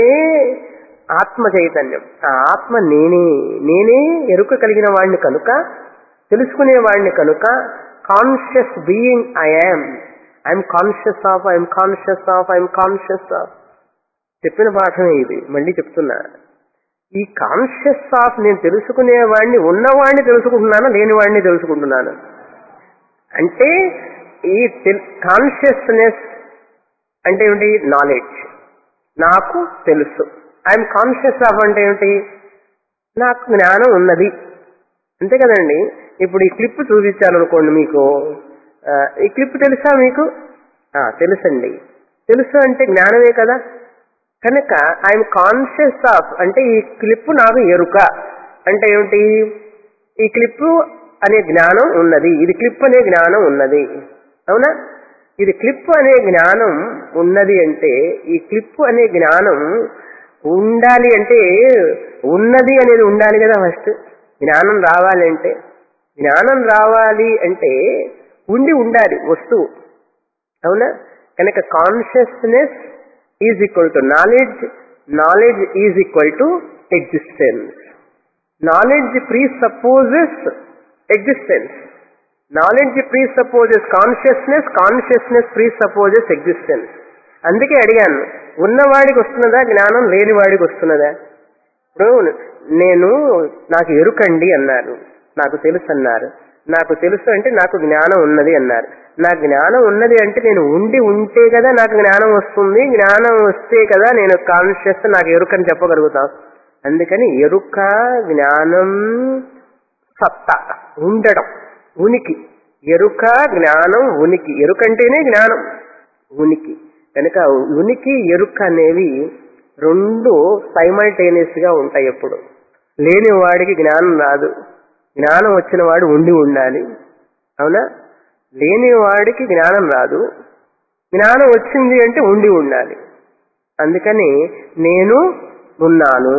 ఆత్మ చైతన్యం ఆ ఆత్మ నేనే నేనే ఎరుక కలిగిన వాడిని కనుక తెలుసుకునే వాడిని కనుక conscious being I am I am conscious of I am conscious of I am conscious of చెప్పిన పాఠమే ఇది మళ్ళీ చెప్తున్నా ఈ కాన్షియస్ ఆఫ్ నేను తెలుసుకునే వాడిని ఉన్నవాడిని తెలుసుకుంటున్నాను లేని వాడిని తెలుసుకుంటున్నాను అంటే ఈ కాన్షియస్నెస్ అంటే ఏమిటి నాలెడ్జ్ నాకు తెలుసు ఐఎమ్ కాన్షియస్ ఆఫ్ అంటే ఏమిటి నాకు జ్ఞానం ఉన్నది అంతే కదండి ఇప్పుడు ఈ క్లిప్ చూపించాలనుకోండి మీకు ఆ, ఈ క్లిప్ తెలుసా మీకు ఆ, తెలుసండి తెలుసు అంటే జ్ఞానమే కదా కనుక ఐఎమ్ కాన్షియస్ ఆఫ్ అంటే ఈ క్లిప్ నాకు ఎరుక అంటే ఏమిటి ఈ క్లిప్ అనే జ్ఞానం ఉన్నది ఇది క్లిప్ అనే జ్ఞానం ఉన్నది అవునా ఇది క్లిప్ అనే జ్ఞానం ఉన్నది అంటే ఈ క్లిప్ అనే జ్ఞానం ఉండాలి అంటే ఉన్నది అనేది ఉండాలి కదా ఫస్ట్ జ్ఞానం రావాలి అంటే జ్ఞానం రావాలి అంటే ఉండి ఉండాలి వస్తువు అవునా కనుక consciousness is equal to knowledge knowledge is equal to existence knowledge presupposes existence knowledge presupposes consciousness consciousness presupposes existence అందుకే అడిగాను ఉన్నవాడికి వస్తున్నదా జ్ఞానం లేని వాడికి వస్తున్నదా ఇప్పుడు నేను నాకు ఎరుకండి అన్నారు నాకు తెలుసు అన్నారు నాకు తెలుసు అంటే నాకు జ్ఞానం ఉన్నది అన్నారు నా జ్ఞానం ఉన్నది అంటే నేను ఉండి ఉంటే కదా నాకు జ్ఞానం వస్తుంది జ్ఞానం వస్తే కదా నేను కాన్షియస్ నాకు ఎరుకని చెప్పగలుగుతాను అందుకని ఎరుక జ్ఞానం సత్తా ఉండడం ఉనికి ఎరుక జ్ఞానం ఉనికి ఎరుకంటేనే జ్ఞానం ఉనికి కనుక ఉనికి ఎరుక అనేవి రెండు సైమల్టేనియస్ గా ఉంటాయి ఎప్పుడు లేని వాడికి జ్ఞానం రాదు జ్ఞానం వచ్చిన వాడు ఉండి ఉండాలి అవునా లేని వాడికి జ్ఞానం రాదు జ్ఞానం వచ్చింది అంటే ఉండి ఉండాలి అందుకని నేను ఉన్నాను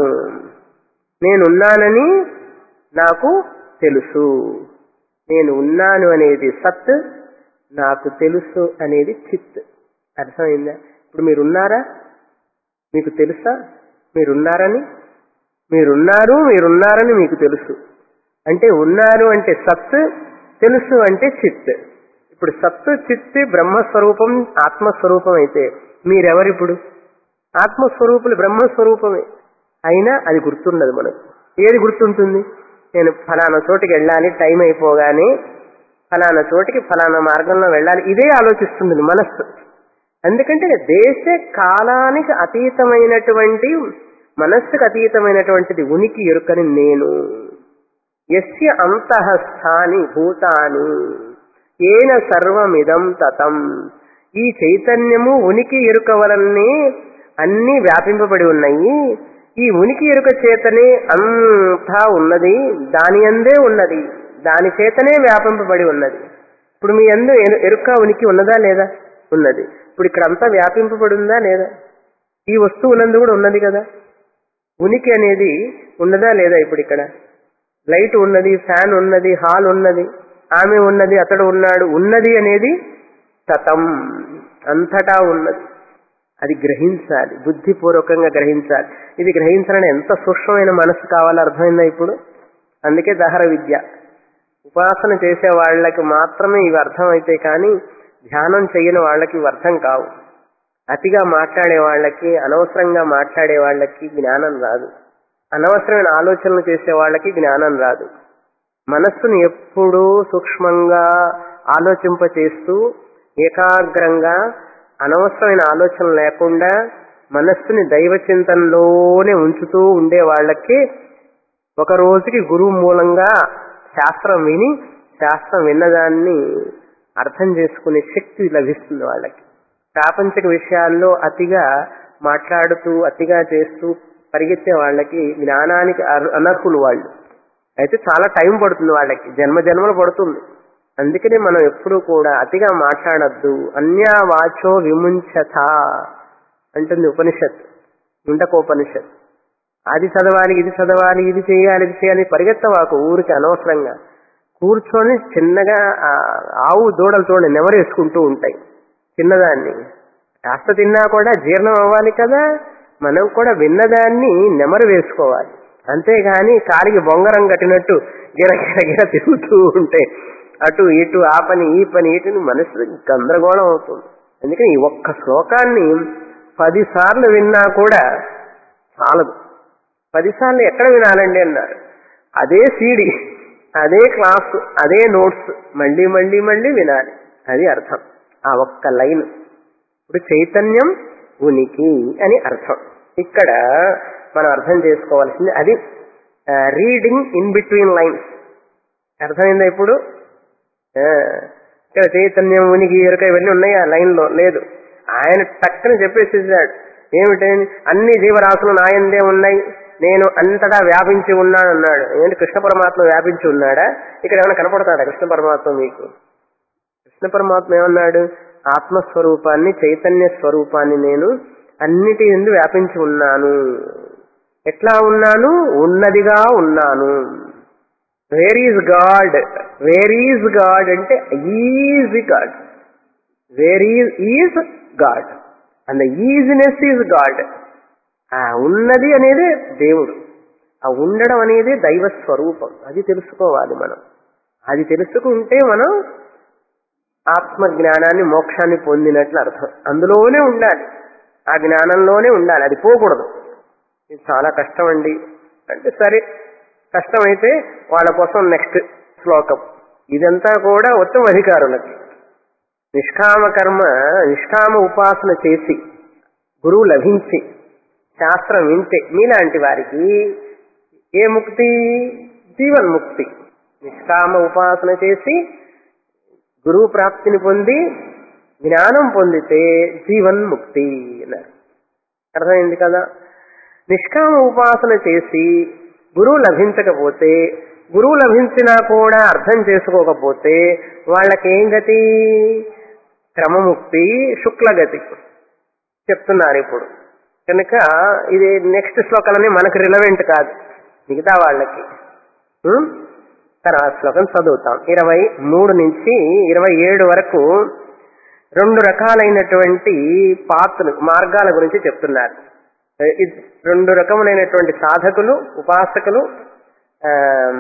నేనున్నానని నాకు తెలుసు నేను ఉన్నాను అనేది సత్ నాకు తెలుసు అనేది చిత్ అర్థమైందా ఇప్పుడు మీరున్నారా మీకు తెలుసా మీరున్నారని మీరున్నారు మీరున్నారని మీకు తెలుసు అంటే ఉన్నారు అంటే సత్ తెలుసు అంటే చిత్ ఇప్పుడు సత్తు చిత్ బ్రహ్మస్వరూపం ఆత్మస్వరూపం అయితే మీరెవరిప్పుడు ఆత్మస్వరూపులు బ్రహ్మస్వరూపమే అయినా అది గుర్తుండదు మనకు ఏది గుర్తుంటుంది నేను ఫలానా చోటికి వెళ్ళాలి టైం అయిపోగానే ఫలానా చోటికి ఫలానా మార్గంలో వెళ్ళాలి ఇదే ఆలోచిస్తుంది మనస్సు ఎందుకంటే దేశ కాలానికి అతీతమైనటువంటి మనస్సుకు అతీతమైనటువంటిది ఉనికి ఎరుకని నేను ఎస్య అంతఃస్థాని భూతాని ఏన సర్వమిదం తతం ఈ చైతన్యము ఉనికి ఎరుక వలనే అన్ని వ్యాపింపబడి ఉన్నాయి ఈ ఉనికి ఎరుక చేతనే అంతా ఉన్నది దాని అందే ఉన్నది దాని చేతనే వ్యాపింపబడి ఉన్నది ఇప్పుడు మీ అందు ఎరు- ఎరుక ఉనికి ఉన్నదా లేదా ఉన్నది ఇప్పుడు ఇక్కడ అంతా వ్యాపింపబడి ఉందా లేదా ఈ వస్తువు ఉన్నందు కూడా ఉన్నది కదా ఉనికి అనేది ఉన్నదా లేదా ఇప్పుడు ఇక్కడ లైట్ ఉన్నది ఫ్యాన్ ఉన్నది హాల్ ఉన్నది ఆమె ఉన్నది అతడు ఉన్నాడు ఉన్నది అనేది తతం అంతటా ఉన్నది అది గ్రహించాలి బుద్ధిపూర్వకంగా గ్రహించాలి ఇది గ్రహించాలని ఎంత సూక్ష్మమైన మనసు కావాలో అర్థమైందా ఇప్పుడు అందుకే దహర విద్య ఉపాసన చేసే వాళ్ళకి మాత్రమే ఇవి అర్థమైతే కానీ ధ్యానం చేయని వాళ్ళకి ఇవి అర్థం కావు అతిగా మాట్లాడే వాళ్ళకి అనవసరంగా మాట్లాడే వాళ్ళకి జ్ఞానం రాదు అనవసరమైన ఆలోచనలు చేసే వాళ్ళకి జ్ఞానం రాదు మనస్సును ఎప్పుడూ సూక్ష్మంగా ఆలోచింపచేస్తూ ఏకాగ్రంగా అనవసరమైన ఆలోచన లేకుండా మనస్సుని దైవ చింతనలోనే ఉంచుతూ ఉండే వాళ్ళకి ఒక రోజుకి గురువు మూలంగా శాస్త్రం విని శాస్త్రం విన్నదాన్ని అర్థం చేసుకునే శక్తి లభిస్తుంది వాళ్ళకి ప్రాపంచిక విషయాల్లో అతిగా మాట్లాడుతూ అతిగా చేస్తూ పరిగెత్తే వాళ్ళకి జ్ఞానానికి అర్- అనర్హులు వాళ్ళు అయితే చాలా టైం పడుతుంది వాళ్ళకి జన్మ జన్మలు పడుతుంది అందుకనే మనం ఎప్పుడూ కూడా అతిగా మాట్లాడద్దు అన్యా వాచో విముంచత అంటుంది ఉపనిషత్ ముండకోపనిషత్ అది చదవాలి ఇది చదవాలి ఇది చేయాలి ఇది చేయాలి పరిగెత్తవాకు ఊరికి అనవసరంగా కూర్చొని చిన్నగా ఆ ఆవు దూడలు చూడండి నెవరేసుకుంటూ ఉంటాయి చిన్నదాన్ని కాస్త తిన్నా కూడా జీర్ణం అవ్వాలి కదా మనం కూడా విన్నదాన్ని నెమరు వేసుకోవాలి అంతేగాని కాలికి బొంగరం కట్టినట్టు గిర గిర గిర తిరుగుతూ ఉంటే అటు ఇటు ఆ పని ఈ పని ఇటు మనసు గందరగోళం అవుతుంది అందుకని ఈ ఒక్క శ్లోకాన్ని పదిసార్లు విన్నా కూడా చాలదు పదిసార్లు ఎక్కడ వినాలండి అన్నారు అదే సీడి అదే క్లాస్ అదే నోట్స్ మళ్ళీ మళ్ళీ మళ్ళీ వినాలి అది అర్థం ఆ ఒక్క లైన్ ఇప్పుడు చైతన్యం ఉనికి అని అర్థం ఇక్కడ మనం అర్థం చేసుకోవాల్సింది అది రీడింగ్ ఇన్ బిట్వీన్ లైన్స్ అర్థమైందా ఇప్పుడు ఆ, ఇక్కడ చైతన్యం ఉనికి ఎరుక ఇవన్నీ ఉన్నాయి ఆ లైన్ లో లేదు ఆయన టక్కని చెప్పేసేసాడు ఏమిటి అన్ని జీవరాశులు నాయందే ఉన్నాయి నేను అంతటా వ్యాపించి ఉన్నాను అన్నాడు ఏంటి కృష్ణ పరమాత్మ వ్యాపించి ఉన్నాడా ఇక్కడ ఏమైనా కనపడతాడా కృష్ణ పరమాత్మ మీకు కృష్ణ పరమాత్మ ఏమన్నాడు ఆత్మస్వరూపాన్ని చైతన్య స్వరూపాన్ని నేను అన్నిటి ఎందు వ్యాపించి ఉన్నాను ఎట్లా ఉన్నాను ఉన్నదిగా ఉన్నాను where is God where is God అంటే is God where is is God and isness is God ఆ ఉన్నది అనేది దేవుడు ఆ ఉండడం అనేది దైవ స్వరూపం అది తెలుసుకోవాలి మనం అది తెలుసుకుంటే మనం ఆత్మ జ్ఞానాన్ని మోక్షాన్ని పొందినట్లు అర్థం అందులోనే ఉండాలి ఆ జ్ఞానంలోనే ఉండాలి అది పోకూడదు ఇది చాలా కష్టం అండి అంటే సరే కష్టమైతే వాళ్ళ కోసం నెక్స్ట్ శ్లోకం ఇదంతా కూడా ఉత్తమ అధికారులకి నిష్కామ కర్మ నిష్కామ ఉపాసన చేసి గురువు లభించి శాస్త్రం వింటే మీలాంటి వారికి ఏ ముక్తి జీవన్ముక్తి నిష్కామ ఉపాసన చేసి గురువు ప్రాప్తిని పొంది జ్ఞానం పొందితే జీవన్ముక్తి అన్నారు అర్థమైంది కదా నిష్కామ ఉపాసన చేసి గురువు లభించకపోతే గురువు లభించినా కూడా అర్థం చేసుకోకపోతే వాళ్ళకేం గతి క్రమముక్తి శుక్లగతి చెప్తున్నారు ఇప్పుడు కనుక ఇది నెక్స్ట్ శ్లోకాలన్నీ మనకు రిలవెంట్ కాదు మిగతా వాళ్ళకి ఉం? తర్వాత శ్లోకం చదువుతాం ఇరవై మూడు నుంచి ఇరవై ఏడు వరకు రెండు రకాలైనటువంటి పాత్రలు మార్గాల గురించి చెప్తున్నారు ఇది రెండు రకములైనటువంటి సాధకులు ఉపాసకులు ఆ,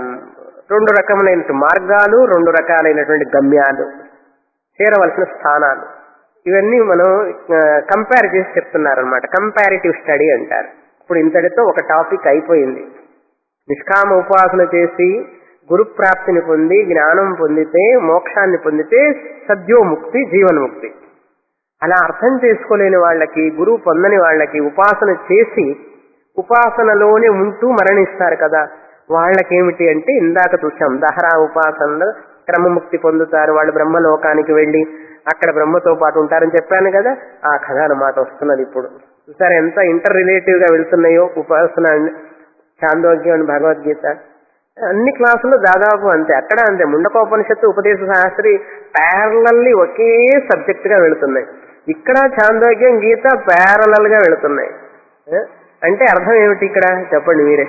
రెండు రకములైన మార్గాలు రెండు రకాలైనటువంటి గమ్యాలు చేరవలసిన స్థానాలు ఇవన్నీ మనం కంపేర్ చేసి చెప్తున్నారు అనమాట కంపారిటివ్ స్టడీ అంటారు ఇప్పుడు ఇంతటితో ఒక టాపిక్ అయిపోయింది నిష్కామ ఉపాసన చేసి గురు ప్రాప్తిని పొంది జ్ఞానం పొందితే మోక్షాన్ని పొందితే సద్యోముక్తి జీవన్ముక్తి అలా అర్థం చేసుకోలేని వాళ్ళకి గురువు పొందని వాళ్ళకి ఉపాసన చేసి ఉపాసనలోనే ఉంటూ మరణిస్తారు కదా వాళ్ళకేమిటి అంటే ఇందాక చూసాం దహరా ఉపాసనలో క్రమముక్తి పొందుతారు వాళ్ళు బ్రహ్మలోకానికి వెళ్ళి అక్కడ బ్రహ్మతో పాటు ఉంటారని చెప్పాను కదా ఆ కథ అన్నమాట వస్తున్నది ఇప్పుడు చూసారు ఎంత ఇంటర్ రిలేటివ్ గా వెళ్తున్నాయో ఉపాసన చాందోగ్యం భగవద్గీత అన్ని క్లాసులు దాదాపు అంతే అక్కడ అంతే ముండకోపనిషత్తు ఉపదేశ శాస్త్రి ప్యారలల్లీ ఒకే సబ్జెక్ట్ గా వెళుతున్నాయి ఇక్కడ చాందోగ్యం గీత ప్యారలల్ గా వెళుతున్నాయి ఏ? అంటే అర్థం ఏమిటి ఇక్కడ చెప్పండి మీరే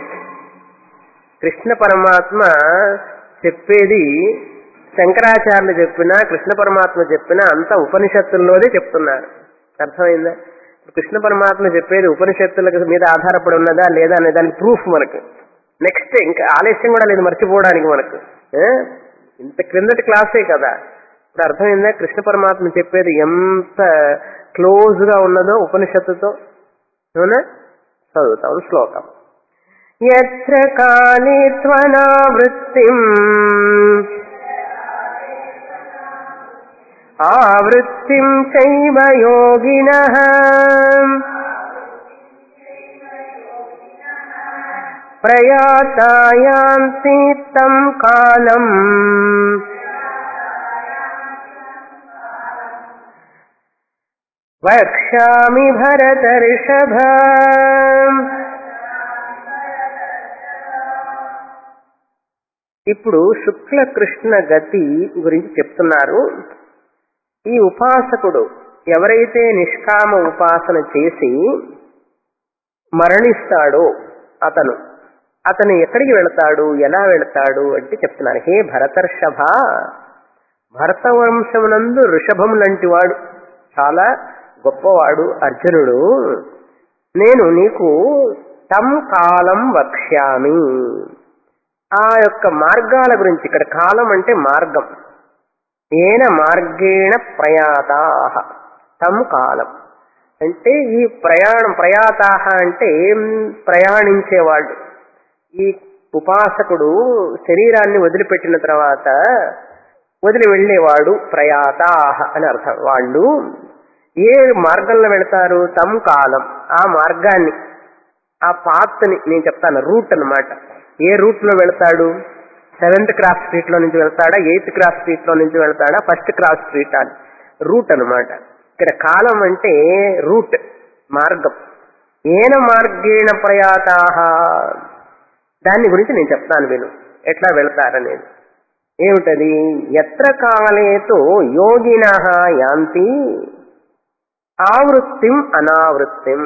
కృష్ణ పరమాత్మ చెప్పేది శంకరాచార్యులు చెప్పినా కృష్ణ పరమాత్మ చెప్పినా అంతా ఉపనిషత్తుల్లోనే చెప్తున్నారు అర్థమైందా కృష్ణ పరమాత్మ చెప్పేది ఉపనిషత్తుల మీద ఆధారపడి ఉన్నదా లేదా అనే దానికి ప్రూఫ్ మనకు నెక్స్ట్ ఇంకా ఆలస్యం కూడా లేదు మర్చిపోవడానికి మనకు ఏ? ఇంత క్రిందటి క్లాసే కదా ఇప్పుడు అర్థమైందా కృష్ణ పరమాత్మ చెప్పేది ఎంత క్లోజ్ గా ఉన్నదో ఉపనిషత్తుతో అవునా చదువుతాం శ్లోకం ఎత్ర కాళీ త్వనావృత్తిం ఆవృత్తిం చైవ యోగినః ప్రయాతాయాంతి తం కాలం వక్ష్యామి భరతర్షభ ఇప్పుడు శుక్ల కృష్ణ గతి గురించి చెప్తున్నారు ఈ ఉపాసకుడు ఎవరైతే నిష్కామ ఉపాసన చేసి మరణిస్తాడో అతను అతను ఎక్కడికి వెళతాడు ఎలా వెళతాడు అంటే చెప్తున్నారు హే భరతర్షభ భరతవంశమునందు ఋషభం లాంటి వాడు చాలా గొప్పవాడు అర్జునుడు నేను నీకు తం కాలం వక్ష్యామి ఆ యొక్క మార్గాల గురించి ఇక్కడ కాలం అంటే మార్గం ఏన మార్గేణ ప్రయాతా తం కాలం అంటే ఈ ప్రయాణం ప్రయాతాహ అంటే ప్రయాణించేవాళ్ళు ఈ ఉపాసకుడు శరీరాన్ని వదిలిపెట్టిన తర్వాత వదిలి వెళ్ళేవాడు ప్రయాతాహ అని అర్థం వాళ్ళు ఏ మార్గంలో వెళతారు తమ్ కాలం ఆ మార్గాన్ని ఆ పాత్ని నేను చెప్తాను రూట్ అన్నమాట ఏ రూట్ లో వెళతాడు సెవెంత్ క్రాస్ స్ట్రీట్ లో నుంచి వెళ్తాడా ఎయిత్ క్రాస్ స్ట్రీట్ లో నుంచి వెళ్తాడా ఫస్ట్ క్రాస్ స్ట్రీట్ అని రూట్ అన్నమాట ఇక్కడ కాలం అంటే రూట్ మార్గం ఏన మార్గేణ ప్రయాతాహ దాని గురించి నేను చెప్తాను విను ఎట్లా వెళతారనేది ఏమిటది ఎత్ర కాలేతో యోగిన యాంతి ఆవృత్తిం అనావృత్తిం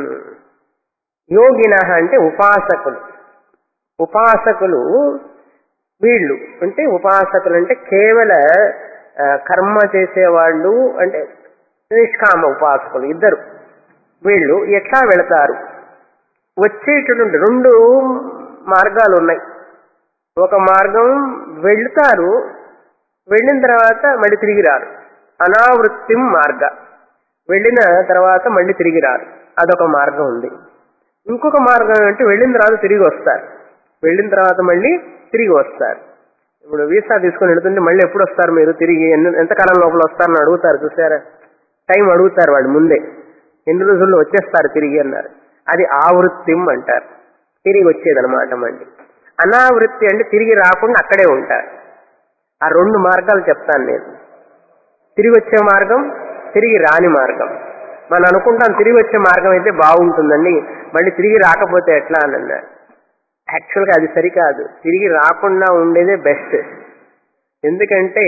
యోగిన అంటే ఉపాసకులు ఉపాసకులు వీళ్ళు అంటే ఉపాసకులు అంటే కేవల ఆ, కర్మ చేసేవాళ్ళు అంటే నిష్కామ ఉపాసకులు ఇద్దరు వీళ్ళు ఎట్లా వెళతారు వచ్చేటటువంటి రెండు మార్గాలు ఉన్నాయి ఒక మార్గం వెళ్తారు వెళ్ళిన తర్వాత మళ్ళీ తిరిగి రారు అనావృత్తిం మార్గ వెళ్ళిన తర్వాత మళ్ళీ తిరిగి రారు అదొక మార్గం ఉంది ఇంకొక మార్గం అంటే వెళ్ళిన తర్వాత తిరిగి వస్తారు వెళ్ళిన తర్వాత మళ్ళీ తిరిగి వస్తారు ఇప్పుడు వీసా తీసుకొని వెళుతుంటే మళ్ళీ ఎప్పుడు వస్తారు మీరు తిరిగి ఎన్ని ఎంతకాలం లోపల వస్తారని అడుగుతారు చూసారా టైం అడుగుతారు వాళ్ళు ముందే ఎన్ని రోజుల్లో వచ్చేస్తారు తిరిగి అన్నారు అది ఆవృత్తిం అంటారు తిరిగి వచ్చేదన్నమాట మళ్ళీ అనావృత్తి అంటే తిరిగి రాకుండా అక్కడే ఉంటారు ఆ రెండు మార్గాలు చెప్తాను నేను తిరిగి వచ్చే మార్గం తిరిగి రాని మార్గం మనం అనుకుంటాం తిరిగి వచ్చే మార్గం అయితే బాగుంటుందండి మళ్ళీ తిరిగి రాకపోతే ఎట్లా అని అన్నారు యాక్చువల్గా అది సరికాదు తిరిగి రాకుండా ఉండేదే బెస్ట్ ఎందుకంటే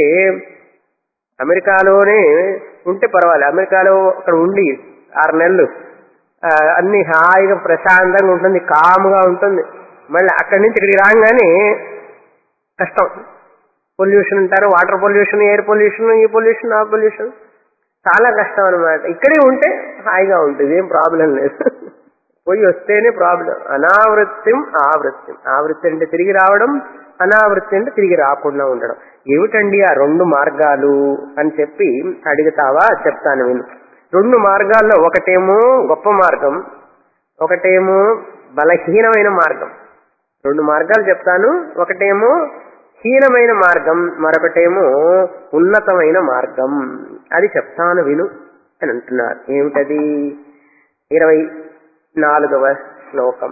అమెరికాలోనే ఉంటే పర్వాలేదు అమెరికాలో అక్కడ ఉండి ఆరు నెలలు ఆ, అన్ని హాయిగా ప్రశాంతంగా ఉంటుంది కామ్గా ఉంటుంది మళ్ళీ అక్కడి నుంచి ఇక్కడికి రాగానే కష్టం పొల్యూషన్ అంటారు వాటర్ పొల్యూషన్ ఎయిర్ పొల్యూషన్ ఈ పొల్యూషన్ ఆ పొల్యూషన్ చాలా కష్టం అనమాట ఇక్కడే ఉంటే హాయిగా ఉంటుంది ఏం ప్రాబ్లం లేదు పోయి వస్తేనే ప్రాబ్లం అనావృత్తిం ఆవృత్తిం ఆవృత్తి అంటే తిరిగి రావడం అనావృత్తి అంటే తిరిగి రాకుండా ఉండడం ఏమిటండి ఆ రెండు మార్గాలు అని చెప్పి అడుగుతావా చెప్తాను విను రెండు మార్గాల్లో ఒకటేమో గొప్ప మార్గం ఒకటేమో బలహీనమైన మార్గం రెండు మార్గాలు చెప్తాను ఒకటేమో హీనమైన మార్గం మరొకటేమో ఉన్నతమైన మార్గం అది చెప్తాను విను అని అంటున్నారు ఏమిటది ఇరవై నాలుగవ శ్లోకం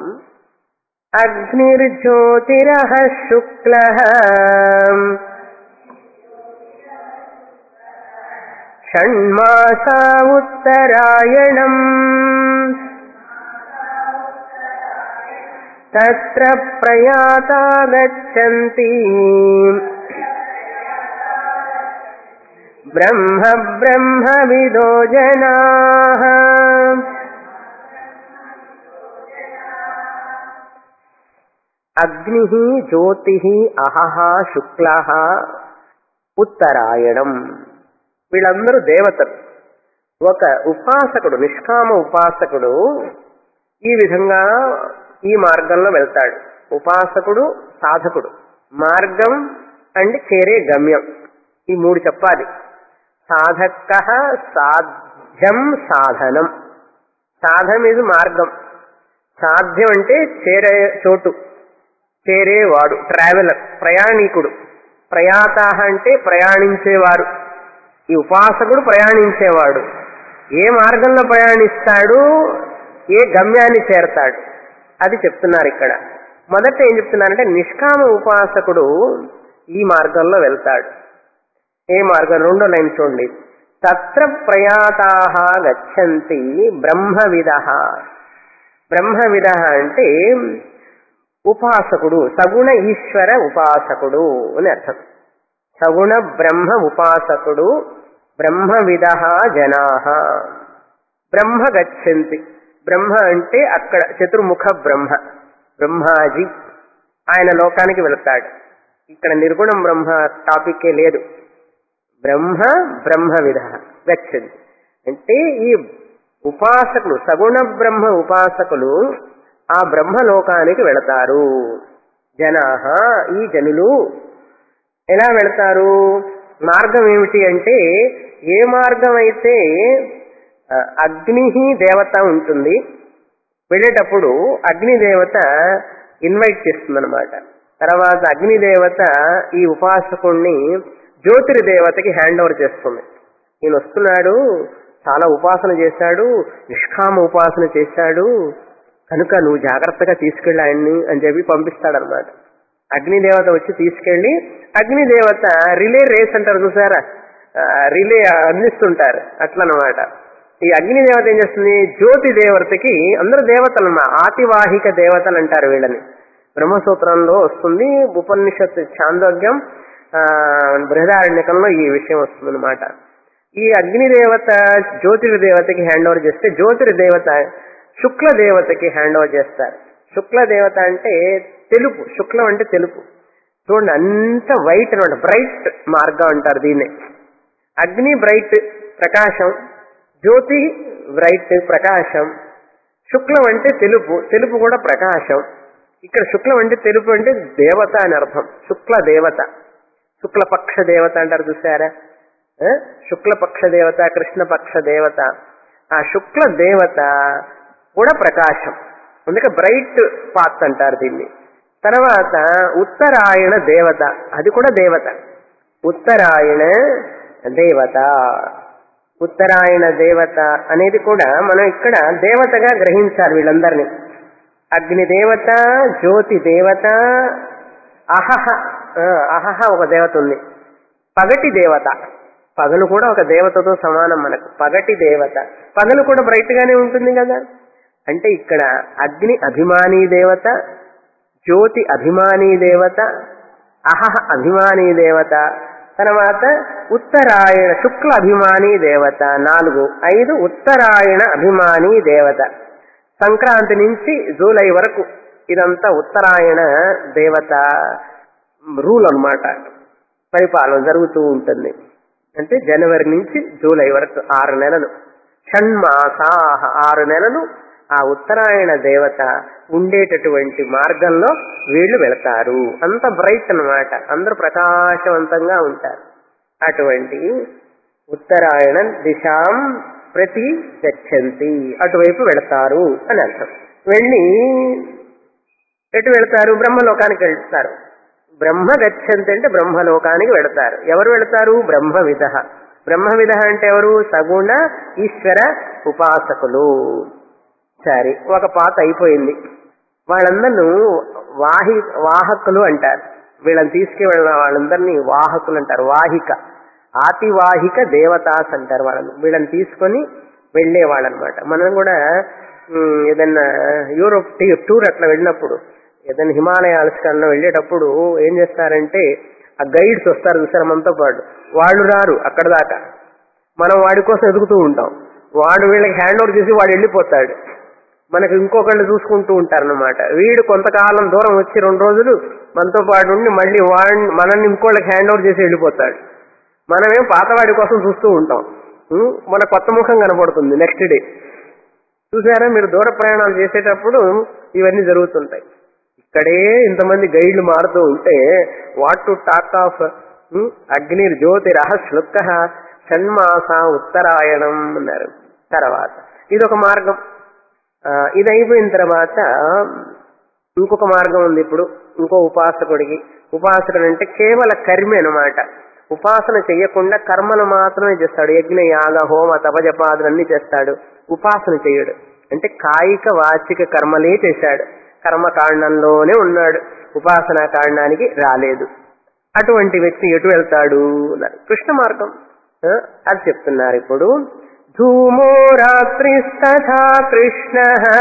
అగ్నిర్జ్యోతిరః శుక్ల షణ్మాసా ఉత్తరాయణం తత్ర ప్రయాతా గచ్చంతి బ్రహ్మ బ్రహ్మ విదో జనా అగ్ని జ్యోతి అహహ శుక్ల ఉత్తరాయణం వీళ్ళందరూ దేవతలు ఒక ఉపాసకుడు నిష్కామ ఉపాసకుడు ఈ విధంగా ఈ మార్గంలో వెళ్తాడు ఉపాసకుడు సాధకుడు మార్గం అంటే చేరే గమ్యం ఈ మూడు చెప్పాలి సాధక సాధ్యం సాధనం సాధనం ఇది మార్గం సాధ్యం అంటే చేరే చోటు చేరేవాడు ట్రావెలర్ ప్రయాణికుడు ప్రయాతాహ అంటే ప్రయాణించేవారు ఈ ఉపాసకుడు ప్రయాణించేవాడు ఏ మార్గంలో ప్రయాణిస్తాడు ఏ గమ్యాన్ని చేరతాడు అది చెప్తున్నారు ఇక్కడ మొదట ఏం చెప్తున్నారంటే నిష్కామ ఉపాసకుడు ఈ మార్గంలో వెళ్తాడు ఏ మార్గం రెండో లైన్ చూడండి తత్ర ప్రయాతాహ గచ్చంతి బ్రహ్మవిద బ్రహ్మవిద అంటే ఉపాసకుడు సగుణ ఈశ్వర ఉపాసకుడు అని అర్థం సగుణ బ్రహ్మ ఉపాసకుడు బ్రహ్మవిద జనా బ్రహ్మ గచ్చంతి బ్రహ్మ అంటే అక్కడ చతుర్ముఖ బ్రహ్మ బ్రహ్మాజీ ఆయన లోకానికి వెళతాడు ఇక్కడ నిర్గుణం బ్రహ్మ టాపిక్కే లేదు బ్రహ్మ బ్రహ్మవిధ గచ్చంతి అంటే ఈ ఉపాసకులు సగుణ బ్రహ్మ ఉపాసకులు ఆ బ్రహ్మలోకానికి వెళతారు జనా ఈ జనులు ఎలా వెళతారు మార్గం ఏమిటి అంటే ఏ మార్గం అయితే ఆ, అగ్ని దేవత ఉంటుంది వెళ్ళేటప్పుడు అగ్ని దేవత ఇన్వైట్ చేస్తుందన్నమాట తర్వాత అగ్ని దేవత ఈ ఉపాసకుణ్ణి జ్యోతిర్దేవతకి హ్యాండ్ ఓవర్ చేస్తుంది ఈయన వస్తున్నాడు చాలా ఉపాసన చేశాడు నిష్కామ ఉపాసన చేశాడు కనుక నువ్వు జాగ్రత్తగా తీసుకెళ్ళి ఆయన్ని అని చెప్పి పంపిస్తాడనమాట అగ్నిదేవత వచ్చి తీసుకెళ్లి అగ్నిదేవత రిలే రేస్ అంటారు చూసారా ఆ, రిలే అందిస్తుంటారు అట్లనమాట ఈ అగ్నిదేవత ఏం చేస్తుంది జ్యోతి దేవతకి అందరూ దేవతలు ఆతివాహిక దేవతలు అంటారు వీళ్ళని బ్రహ్మసూత్రంలో వస్తుంది ఉపనిషత్ చాందోగ్యం ఆ, బృహదారణ్యకంలో ఈ విషయం వస్తుంది ఈ అగ్నిదేవత జ్యోతిర్దేవతకి హ్యాండ్ ఓవర్ చేస్తే జ్యోతిర్దేవత శుక్ల దేవతకి హ్యాండ్ ఓవర్ చేస్తారు శుక్ల దేవత అంటే తెలుపు శుక్లం అంటే తెలుపు చూడండి అంత వైట్ అనమాట బ్రైట్ మార్గం అంటారు దీన్ని అగ్ని బ్రైట్ ప్రకాశం జ్యోతి బ్రైట్ ప్రకాశం శుక్లం అంటే తెలుపు తెలుపు కూడా ప్రకాశం ఇక్కడ శుక్లం అంటే తెలుపు అంటే దేవత అని అర్థం శుక్ల దేవత శుక్లపక్ష దేవత అంటారు చూసారా ఆ? శుక్లపక్ష దేవత కృష్ణపక్ష దేవత ఆ శుక్ల దేవత కూడా ప్రకాశం అందుకే బ్రైట్ పాత్ అంటారు దీన్ని తర్వాత ఉత్తరాయణ దేవత అది కూడా దేవత ఉత్తరాయణ దేవత ఉత్తరాయణ దేవత అనేది కూడా మనం ఇక్కడ దేవతగా గ్రహించాలి వీళ్ళందరినీ అగ్ని దేవత జ్యోతి దేవత అహహ ఆ, అహహ ఒక దేవత ఉంది పగటి దేవత పగలు కూడా ఒక దేవతతో సమానం మనకు పగటి దేవత పగలు కూడా బ్రైట్ గానే ఉంటుంది కదా అంటే ఇక్కడ అగ్ని అభిమానీ దేవత జ్యోతి అభిమానీ దేవత అహహ అభిమానీ దేవత తర్వాత ఉత్తరాయణ శుక్ల అభిమానీ దేవత నాలుగు ఐదు ఉత్తరాయణ అభిమానీ దేవత సంక్రాంతి నుంచి జూలై వరకు ఇదంతా ఉత్తరాయణ దేవత రూల్ అన్నమాట పరిపాలన జరుగుతూ ఉంటుంది అంటే జనవరి నుంచి జూలై వరకు ఆరు నెలలు షణ్మాసాహ ఆరు నెలలు ఆ ఉత్తరాయణ దేవత ఉండేటటువంటి మార్గంలో వీళ్ళు వెళతారు అంత బ్రైట్ అన్నమాట అందరూ ప్రకాశవంతంగా ఉంటారు అటువంటి ఉత్తరాయణ దిశాం ప్రతి గచ్చంతి అటువైపు వెళతారు అని అర్థం వెళ్ళి ఎటు వెళతారు బ్రహ్మలోకానికి వెళ్తారు బ్రహ్మ గచ్చంతి అంటే బ్రహ్మలోకానికి వెళతారు ఎవరు వెళతారు బ్రహ్మ విధ బ్రహ్మ విధ అంటే ఎవరు సగుణ ఈశ్వర ఉపాసకులు సరే ఒక పాత అయిపోయింది వాళ్ళందరూ వాహి వాహకులు అంటారు వీళ్ళని తీసుకువెళ్ళిన వాళ్ళందరినీ వాహకులు అంటారు వాహిక ఆతివాహిక దేవతాస్ అంటారు వాళ్ళని వీళ్ళని తీసుకొని వెళ్లే వాళ్ళనమాట మనం కూడా ఉమ్, ఏదన్నా యూరోప్ టీ- టూర్ అట్లా వెళ్ళినప్పుడు ఏదైనా హిమాలయాల్స్ కన్నా వెళ్ళేటప్పుడు ఏం చేస్తారంటే ఆ గైడ్స్ వస్తారు చూసారు మనతో పాటు వాళ్ళు రారు అక్కడ దాకా మనం వాడి కోసం ఎదుగుతూ ఉంటాం వాడు వీళ్ళకి హ్యాండ్ ఓవర్ చేసి వాడు వెళ్ళిపోతాడు మనకు ఇంకొకళ్ళు చూసుకుంటూ ఉంటారన్నమాట వీడు కొంతకాలం దూరం వచ్చి రెండు రోజులు మనతో పాటు ఉండి మళ్ళీ వాడిని మనల్ని ఇంకోళ్ళకి హ్యాండ్ ఓవర్ చేసి వెళ్ళిపోతాడు మనమేం పాతవాడి కోసం చూస్తూ ఉంటాం ఉం? మన కొత్త ముఖం కనపడుతుంది నెక్స్ట్ డే చూసారా మీరు దూర ప్రయాణాలు చేసేటప్పుడు ఇవన్నీ జరుగుతుంటాయి ఇక్కడే ఇంతమంది గైడ్లు మారుతూ ఉంటే వాట్ టు టాక్ ఆఫ్ అగ్ని జ్యోతి రహస్లుక్క షణ్మాస ఉత్తరాయణం అన్నారు తర్వాత ఇదొక మార్గం ఆ, ఇది అయిపోయిన తర్వాత ఇంకొక మార్గం ఉంది ఇప్పుడు ఇంకో ఉపాసకుడికి ఉపాసకుడు అంటే కేవల కర్మి అనమాట ఉపాసన చెయ్యకుండా కర్మలు మాత్రమే చేస్తాడు యజ్ఞ యాగ హోమ తపజపాదులన్నీ చేస్తాడు ఉపాసన చేయడు అంటే కాయిక వాచిక కర్మలే చేశాడు కర్మకాండంలోనే ఉన్నాడు ఉపాసనా కాండానికి రాలేదు అటువంటి వ్యక్తి ఎటు వెళ్తాడు అన్నారు కృష్ణ మార్గం ఆ, అది చెప్తున్నారు ఇప్పుడు ధూమో రాత్రిస్తథా కృష్ణ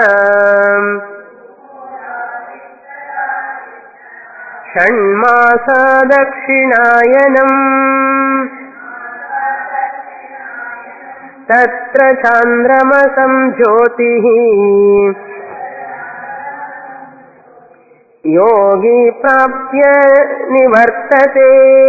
షణ్మాసా దక్షిణాయనం తత్ర చాంద్రమసం జ్యోతి యోగి ప్రాప్య నివర్తతే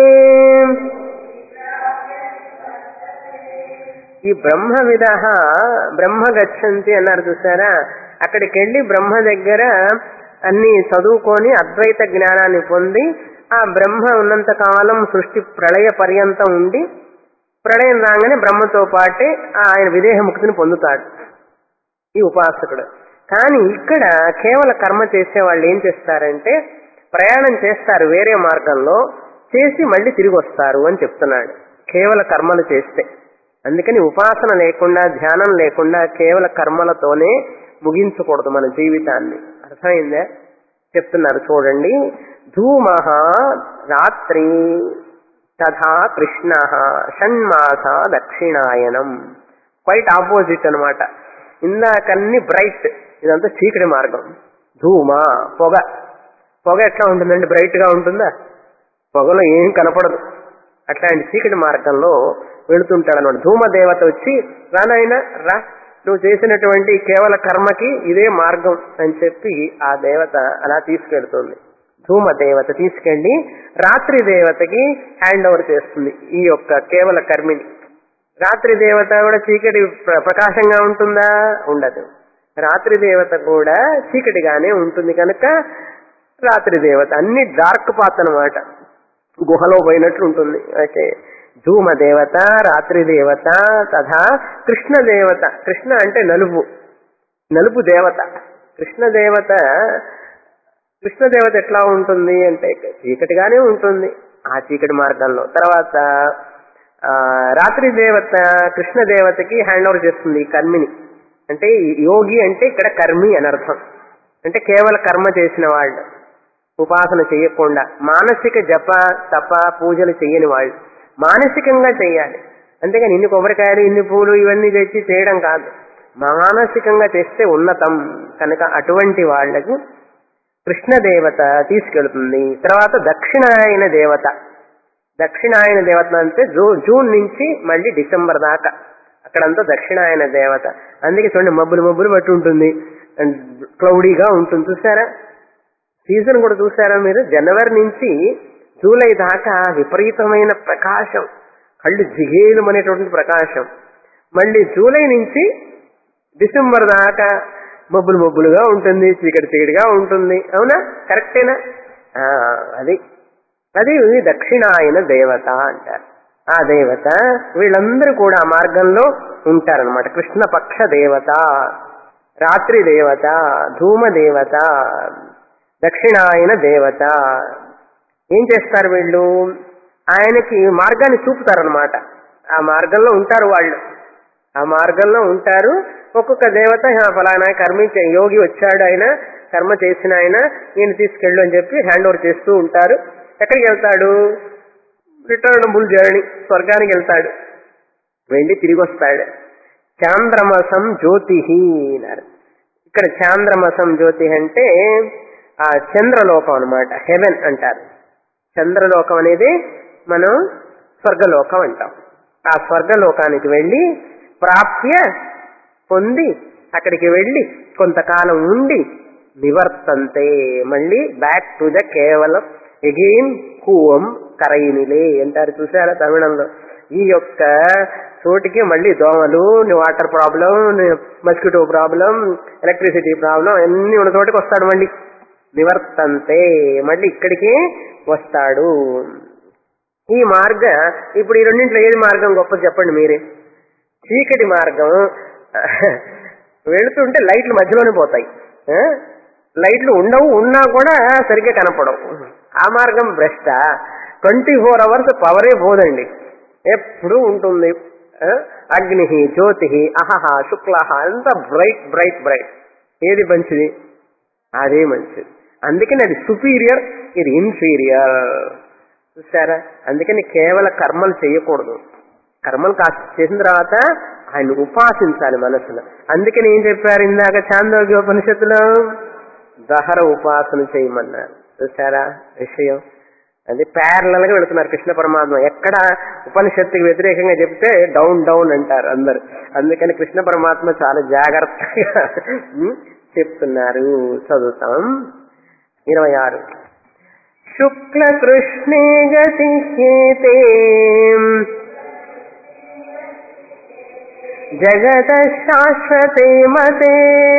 ఈ బ్రహ్మ విధ బ్రహ్మ గచ్చంతి అన్నారు చూసారా అక్కడికి వెళ్ళి బ్రహ్మ దగ్గర అన్ని చదువుకొని అద్వైత జ్ఞానాన్ని పొంది ఆ బ్రహ్మ ఉన్నంత కాలం సృష్టి ప్రళయ పర్యంతం ఉండి ప్రళయం రాగానే బ్రహ్మతో పాటే ఆయన విదేహముక్తిని పొందుతాడు ఈ ఉపాసకుడు కానీ ఇక్కడ కేవల కర్మ చేసే వాళ్ళు ఏం చేస్తారంటే ప్రయాణం చేస్తారు వేరే మార్గంలో చేసి మళ్ళీ తిరిగి వస్తారు అని చెప్తున్నాడు కేవల కర్మలు చేస్తే అందుకని ఉపాసన లేకుండా ధ్యానం లేకుండా కేవల కర్మలతోనే ముగించకూడదు మన జీవితాన్ని అర్థమైందా చెప్తున్నారు చూడండి ధూమః రాత్రి తథా కృష్ణ షణ్మాస దక్షిణాయనం క్వైట్ ఆపోజిట్ అన్నమాట ఇందాకన్ని బ్రైట్ ఇదంతా చీకటి మార్గం ధూమ పొగ పొగ ఎట్లా ఉంటుందండి బ్రైట్ గా ఉంటుందా పొగలో ఏం కనపడదు అట్లాంటి చీకటి మార్గంలో వెళుతుంటాడు అనమాట ధూమదేవత వచ్చి రానాయన రా నువ్వు చేసినటువంటి కేవల కర్మకి ఇదే మార్గం అని చెప్పి ఆ దేవత అలా తీసుకెళ్తుంది ధూమ దేవత తీసుకెళ్లి రాత్రి దేవతకి హ్యాండ్ ఓవర్ చేస్తుంది ఈ యొక్క కేవల కర్మిని రాత్రి దేవత కూడా చీకటి ప్ర- ప్రకాశంగా ఉంటుందా ఉండదు రాత్రి దేవత కూడా చీకటిగానే ఉంటుంది కనుక రాత్రి దేవత అన్ని డార్క్ పాత్ అనమాట గుహలో పోయినట్లు ఉంటుంది ఓకే ధూమ దేవత రాత్రి దేవత తథా కృష్ణ దేవత కృష్ణ అంటే నలుపు నలుపు దేవత కృష్ణ దేవత కృష్ణ దేవత ఎట్లా ఉంటుంది అంటే చీకటిగానే ఉంటుంది ఆ చీకటి మార్గంలో తర్వాత ఆ, రాత్రి దేవత కృష్ణ దేవతకి హ్యాండ్ ఓవర్ చేస్తుంది ఈ కర్మిని అంటే ఈ యోగి అంటే ఇక్కడ కర్మి అని అర్థం అంటే కేవల కర్మ చేసిన వాళ్ళు ఉపాసన చేయకుండా మానసిక జప తప పూజలు చేయని వాళ్ళు మానసికంగా చేయాలి అంతేగాని ఇన్ని కొబ్బరికాయలు ఇన్ని పూలు ఇవన్నీ తెచ్చి చేయడం కాదు మానసికంగా చేస్తే ఉన్నతం కనుక అటువంటి వాళ్ళకు కృష్ణ దేవత తీసుకెళ్తుంది తర్వాత దక్షిణాయన దేవత దక్షిణాయన దేవత అంటే జూ జూన్ నుంచి మళ్ళీ డిసెంబర్ దాకా అక్కడంతా దక్షిణాయన దేవత అందుకే చూడండి మబ్బులు మబ్బులు బట్టి ఉంటుంది అండ్ క్లౌడీగా ఉంటుంది చూసారా సీజన్ కూడా చూసారా మీరు జనవరి నుంచి జూలై దాకా విపరీతమైన ప్రకాశం కళ్ళు జిగేలుమనేటువంటి ప్రకాశం మళ్ళీ జూలై నుంచి డిసెంబర్ దాకా మబ్బులు మబ్బులుగా ఉంటుంది చీకటి చీకటిగా ఉంటుంది అవునా కరెక్టేనా ఆ, అది అది దక్షిణాయన దేవత అంటారు ఆ దేవత వీళ్ళందరూ కూడా ఆ మార్గంలో ఉంటారనమాట కృష్ణపక్ష దేవత రాత్రి దేవత ధూమ దేవత దక్షిణాయన దేవత ఏం చేస్తారు వీళ్ళు ఆయనకి మార్గాన్ని చూపుతారనమాట ఆ మార్గంలో ఉంటారు వాళ్ళు ఆ మార్గంలో ఉంటారు ఒక్కొక్క దేవత "ఆ, ఫలానా కర్మి చే- యోగి వచ్చాడు ఆయన కర్మ చేసిన ఆయన నేను తీసుకెళ్ళు అని చెప్పి హ్యాండ్ ఓవర్ చేస్తూ ఉంటారు ఎక్కడికి వెళ్తాడు రిటర్నబుల్ జర్నీ స్వర్గానికి వెళ్తాడు వెళ్ళి తిరిగి వస్తాడు చాంద్రమసం జ్యోతి అన్నారు ఇక్కడ చాంద్రమసం జ్యోతి అంటే ఆ చంద్రలోకం అన్నమాట హెవెన్ అంటారు చంద్రలోకం అనేది మనం స్వర్గలోకం అంటాం ఆ స్వర్గలోకానికి వెళ్ళి ప్రాప్య పొంది అక్కడికి వెళ్ళి కొంతకాలం ఉండి నివర్తంతే మళ్ళీ బ్యాక్ టు ద కేవలం ఎగెయిన్ కూవం కరైనిలే అంటారు చూసారా తమిళంలో ఈ యొక్క చోటికి మళ్ళీ దోమలు water problem mosquito problem electricity problem అన్ని ఉన్న చోటికి వస్తాడు మళ్ళీ నివర్తంతే మళ్ళీ ఇక్కడికి వస్తాడు ఈ మార్గ ఇప్పుడు ఈ రెండింటిలో ఏది మార్గం గొప్ప చెప్పండి మీరే చీకటి మార్గం వెళుతుంటే లైట్లు మధ్యలోనే పోతాయి ఆ? లైట్లు ఉండవు ఉన్నా కూడా సరిగ్గా కనపడవు ఆ మార్గం భ్రష్ట ట్వంటీ ఫోర్ అవర్స్ పవరే పోదండి ఎప్పుడు ఉంటుంది ఆ? అగ్ని జ్యోతి అహహ శుక్ల అంతా బ్రైట్ బ్రైట్ బ్రైట్ ఏది మంచిది అదే మంచిది అందుకని అది సుపీరియర్ ఇది ఇన్ఫీరియర్ చూసారా అందుకని కేవల కర్మలు చేయకూడదు కర్మలు కాస్త చేసిన తర్వాత ఆయన ఉపాసించాలి మనసులో అందుకని ఏం చెప్పారు ఇందాక చాందోగ్య ఉపనిషత్తులో దహర ఉపాసన చేయమన్నారు చూసారా విషయం అది ప్యారలల్ గా వెళుతున్నారు కృష్ణ పరమాత్మ ఎక్కడ ఉపనిషత్తుకి వ్యతిరేకంగా చెప్తే డౌన్ డౌన్ అంటారు అందరు అందుకని కృష్ణ పరమాత్మ చాలా జాగ్రత్తగా ఉమ్, చెప్తున్నారు చదువుతాం ఇరవై ఆరు శుక్ల కృష్ణే గతి హేతే జగత శాశ్వతే మతే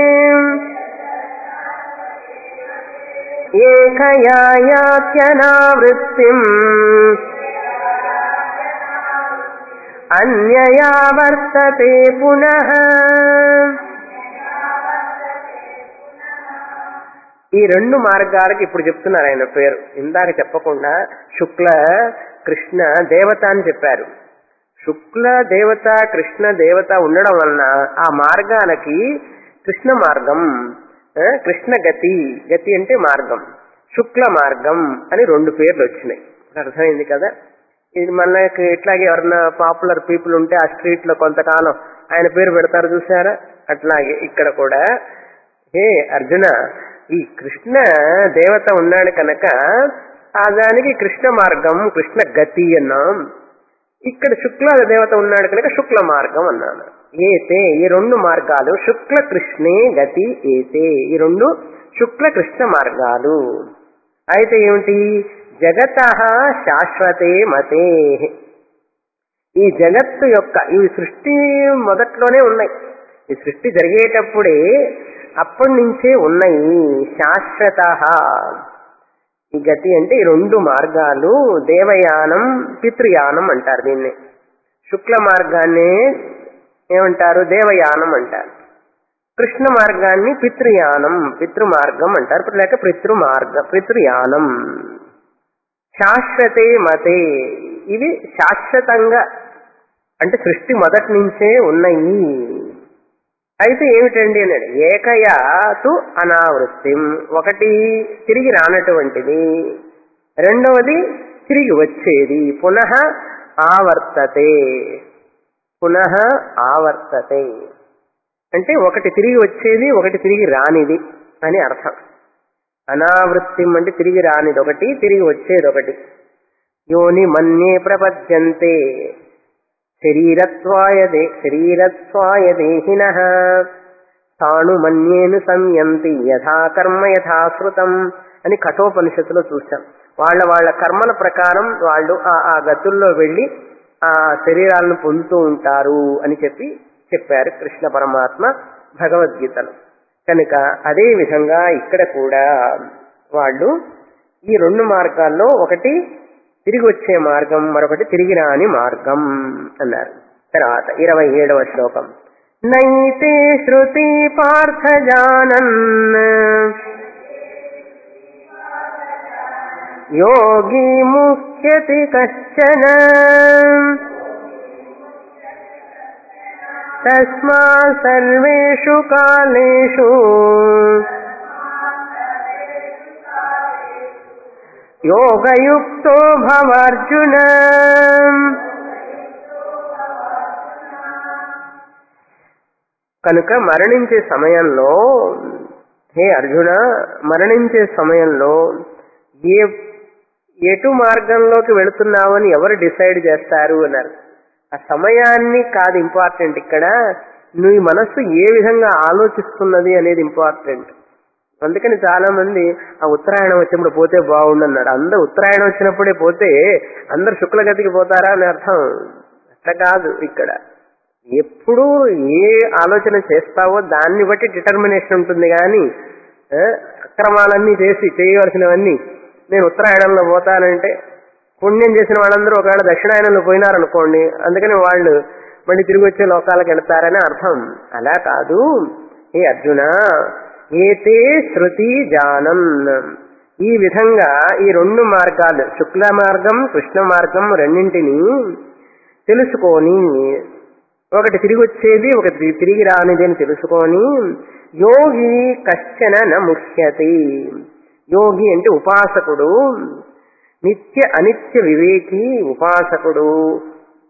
ఏకయా యాత్యనావృత్తిం అన్యయా వర్తతే పునః ఈ రెండు మార్గాలకి ఇప్పుడు చెప్తున్నారు ఆయన పేరు ఇందాక చెప్పకుండా శుక్ల కృష్ణ దేవత అని చెప్పారు శుక్ల దేవత కృష్ణ దేవత ఉండడం వలన ఆ మార్గాలకి కృష్ణ మార్గం ఆ, కృష్ణ గతి గతి అంటే మార్గం శుక్ల మార్గం అని రెండు పేర్లు వచ్చినాయి అర్థమైంది కదా ఇది మనకి ఇట్లాగే ఎవరన్నా పాపులర్ పీపుల్ ఉంటే ఆ స్ట్రీట్ లో కొంతకాలం ఆయన పేరు పెడతారు చూసారా అట్లాగే ఇక్కడ కూడా హే అర్జున ఈ కృష్ణ దేవత ఉన్నాడు కనుక ఆ దానికి కృష్ణ మార్గం కృష్ణ గతి అన్నాం ఇక్కడ శుక్ల దేవత ఉన్నాడు కనుక శుక్ల మార్గం అన్నాను ఏతే ఈ రెండు మార్గాలు శుక్ల కృష్ణే గతి ఏతే ఈ రెండు శుక్ల కృష్ణ మార్గాలు అయితే ఏమిటి జగత శాశ్వతే మతే ఈ జగత్తు యొక్క ఈ సృష్టి మొదట్లోనే ఉన్నాయి ఈ సృష్టి జరిగేటప్పుడే అప్పటి నుంచే ఉన్నాయి శాశ్వత ఈ గతి అంటే ఈ రెండు మార్గాలు దేవయానం పితృయానం అంటారు దీన్ని శుక్ల మార్గాన్ని ఏమంటారు దేవయానం అంటారు కృష్ణ మార్గాన్ని పితృయానం పితృ మార్గం అంటారు ఇప్పుడు లేక పితృ మార్గ పితృయానం శాశ్వతే మతే ఇవి శాశ్వతంగా అంటే సృష్టి మొదటి నుంచే ఉన్నాయి అయితే ఏమిటండి అన్నాడు ఏకయా తు అనావృత్తిం ఒకటి తిరిగి రానటువంటిది రెండవది తిరిగి వచ్చేది పునః ఆవర్తతే పునః ఆవర్తతే అంటే ఒకటి తిరిగి వచ్చేది ఒకటి తిరిగి రానిది అని అర్థం అనావృత్తిం అంటే తిరిగి రానిది ఒకటి తిరిగి వచ్చేది ఒకటి యోని మన్యే ప్రపద్యంతే శరీరత్వాయ దే శరీరత్వాయ దేహిన తాను మన్యేను సంయంతి యథా కర్మ యథాశ్రుతం అని కఠోపనిషత్తులో చూశాం వాళ్ళ వాళ్ళ కర్మల ప్రకారం వాళ్ళు ఆ ఆ గతుల్లో వెళ్లి ఆ శరీరాలను పొందుతూ ఉంటారు అని చెప్పి చెప్పారు కృష్ణ పరమాత్మ భగవద్గీతలో కనుక అదే విధంగా ఇక్కడ కూడా వాళ్ళు ఈ రెండు మార్గాల్లో ఒకటి తిరిగి వచ్చే మార్గం మరొకటి తిరిగి రాని మార్గం అన్నారు తర్వాత ఇరవై ఏడవ శ్లోకం నైతే శృతి పార్థ జానన్ యోగి ముఖ్యతి కశ్చన తస్మా సర్వేషు కాలేషు యోగయుక్తో భవార్జున కనుక మరణించే సమయంలో హే అర్జున మరణించే సమయంలో ఏ ఎటు మార్గంలోకి వెళుతున్నావని ఎవరు డిసైడ్ చేస్తారు అన్నారు ఆ సమయాన్ని కాదు ఇంపార్టెంట్ ఇక్కడ నీ మనస్సు ఏ విధంగా ఆలోచిస్తున్నది అనేది ఇంపార్టెంట్ అందుకని చాలా మంది ఆ ఉత్తరాయణం వచ్చినప్పుడు పోతే బాగుండు అన్నారు అందరు ఉత్తరాయణం వచ్చినప్పుడే పోతే అందరు శుక్లగతికి పోతారా అని అర్థం అట్లా కాదు ఇక్కడ ఎప్పుడు ఏ ఆలోచన చేస్తావో దాన్ని బట్టి డిటర్మినేషన్ ఉంటుంది కానీ ఆ, అక్రమాలన్నీ చేసి చేయవలసినవన్నీ నేను ఉత్తరాయణంలో పోతానంటే పుణ్యం చేసిన వాళ్ళందరూ ఒకవేళ దక్షిణాయనంలో పోయినారనుకోండి అందుకని వాళ్ళు మళ్ళీ తిరిగి వచ్చే లోకాలకు వెళతారని అర్థం అలా కాదు ఏ అర్జున ఏతే శృతి జానం ఈ విధంగా ఈ రెండు మార్గాలు శుక్ల మార్గం కృష్ణ మార్గం రెండింటిని తెలుసుకొని ఒకటి తిరిగి వచ్చేది ఒకటి తిరిగి రానిది అని తెలుసుకొని యోగి కశ్చన న ముఖ్యతి యోగి అంటే ఉపాసకుడు నిత్య అనిత్య వివేకి ఉపాసకుడు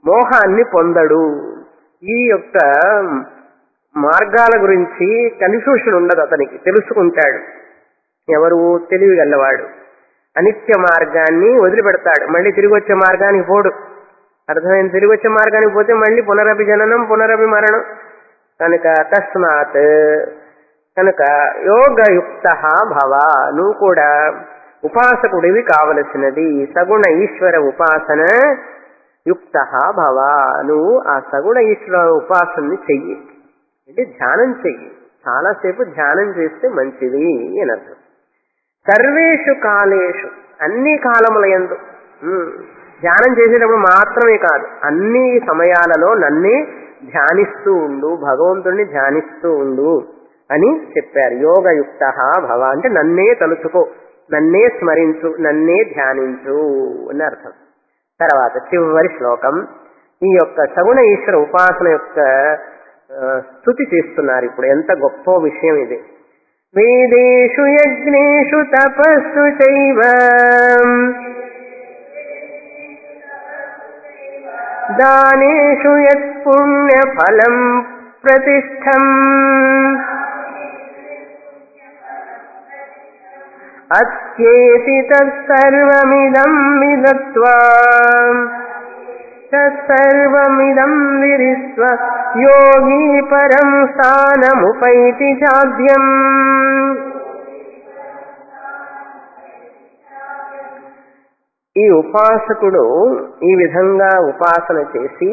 మోహాన్ని పొందడు ఈ యొక్క మార్గాల గురించి కన్ఫ్యూషన్ ఉండదు అతనికి తెలుసుకుంటాడు ఎవరు తెలివి గల్లవాడు అనిత్య మార్గాన్ని వదిలిపెడతాడు మళ్ళీ తిరిగి వచ్చే మార్గానికి పోడు అర్థమైంది తిరిగి వచ్చే మార్గానికి పోతే మళ్ళీ పునరభి జననం పునరభి మరణం కనుక తస్మాత్ కనుక యోగయుక్త భవ నువ్వు కూడా ఉపాసకుడివి కావలసినది సగుణ ఈశ్వర ఉపాసన యుక్త భవ నువ్వు ఆ సగుణ ఈశ్వర ఉపాసనని చెయ్యి అంటే ధ్యానం చెయ్యి చాలాసేపు ధ్యానం చేస్తే మంచిది అని అర్థం సర్వేషు కాలేషు అన్ని కాలముల యందు ఉమ్, ధ్యానం చేసేటప్పుడు మాత్రమే కాదు అన్ని సమయాలలో నన్నే ధ్యానిస్తూ ఉండు భగవంతుణ్ణి ధ్యానిస్తూ ఉండు అని చెప్పారు యోగయుక్త భవ అంటే నన్నే తలుచుకో నన్నే స్మరించు నన్నే ధ్యానించు అని అర్థం తర్వాత చివరి శ్లోకం ఈ యొక్క సగుణ ఈశ్వర ఉపాసన యొక్క ఆ, స్తుతి చేస్తున్నారు ఇప్పుడు ఎంత గొప్ప విషయం ఇది వేదేషు యజ్ఞేషు తపస్సు చైవ దానేషు యత్ పుణ్యఫలం ప్రతిష్టం అత్యేతి తత్సర్వమిదం విదత్వా తత్సర్వమిదం విరిస్వ యోగీ పరం స్థానముపైతి చాద్యం ఈ ఉపాసకుడు ఈ విధంగా ఉపాసన చేసి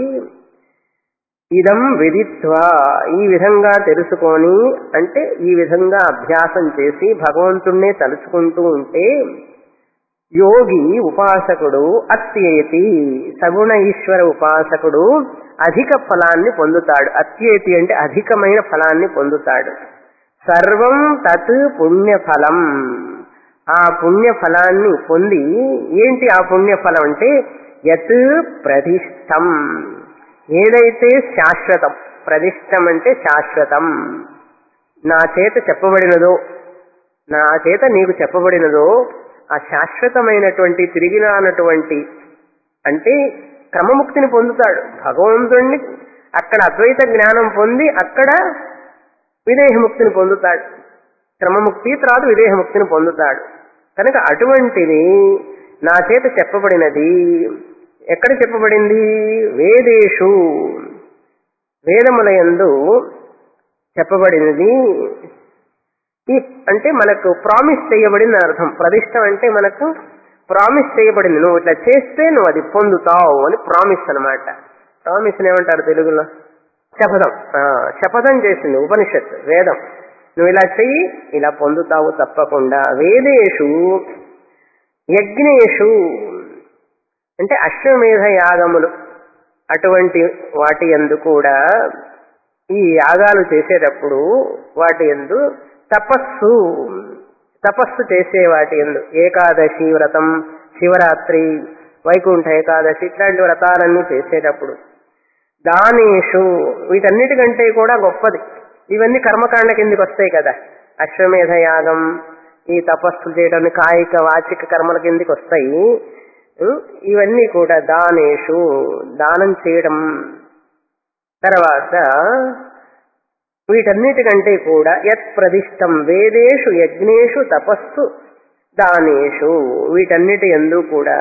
ఇదం విదిత్వా ఈ విధంగా తెలుసుకొని అంటే ఈ విధంగా అభ్యాసం చేసి భగవంతుణ్ణే తలుచుకుంటూ ఉంటే యోగి ఉపాసకుడు అత్యేతి సగుణ ఈశ్వర ఉపాసకుడు అధిక ఫలాన్ని పొందుతాడు అత్యేతి అంటే అధికమైన ఫలాన్ని పొందుతాడు సర్వం తత్ పుణ్యఫలం ఆ పుణ్యఫలాన్ని పొంది ఏంటి ఆ పుణ్యఫలం అంటే యత్ ప్రతిష్టం ఏదైతే శాశ్వతం ప్రతిష్టం అంటే శాశ్వతం నా చేత చెప్పబడినదో నా చేత నీకు చెప్పబడినదో ఆ శాశ్వతమైనటువంటి తిరిగి రానటువంటి అంటే క్రమముక్తిని పొందుతాడు భగవంతుణ్ణి అక్కడ అద్వైత జ్ఞానం పొంది అక్కడ విదేహముక్తిని పొందుతాడు క్రమముక్తి తర్వాత విదేహముక్తిని పొందుతాడు కనుక అటువంటిది నా చేత చెప్పబడినది ఎక్కడ చెప్పబడింది వేదేషు వేదములయందు చెప్పబడినది ఈ అంటే మనకు ప్రామిస్ చేయబడింది అర్థం ప్రతిష్టం అంటే మనకు ప్రామిస్ చేయబడింది నువ్వు ఇట్లా చేస్తే నువ్వు అది పొందుతావు అని ప్రామిస్ అన్నమాట ప్రామిస్ ఏమంటారు తెలుగులో శపథం ఆ, శపథం చేసింది ఉపనిషత్ వేదం నువ్వు ఇలా చెయ్యి ఇలా పొందుతావు తప్పకుండా వేదేషు యజ్ఞేషు అంటే అశ్వమేధ యాగములు అటువంటి వాటి ఎందు కూడా ఈ యాగాలు చేసేటప్పుడు వాటి ఎందు తపస్సు తపస్సు చేసే వాటి ఎందు ఏకాదశి వ్రతం శివరాత్రి వైకుంఠ ఏకాదశి ఇట్లాంటి వ్రతాలన్నీ చేసేటప్పుడు దానేషు వీటన్నిటికంటే కూడా గొప్పది ఇవన్నీ కర్మకాండ కిందికి వస్తాయి కదా అశ్వమేధ యాగం ఈ తపస్సు చేయడం కాయిక వాచిక కర్మల కిందికి వస్తాయి ఉం? ఇవన్నీ కూడా దానేషు దానం చేయడం తర్వాత వీటన్నిటికంటే కూడా యత్ ప్రదిష్టం వేదేషు యజ్ఞేషు తపస్సు దానేషు వీటన్నిటి ఎందు కూడా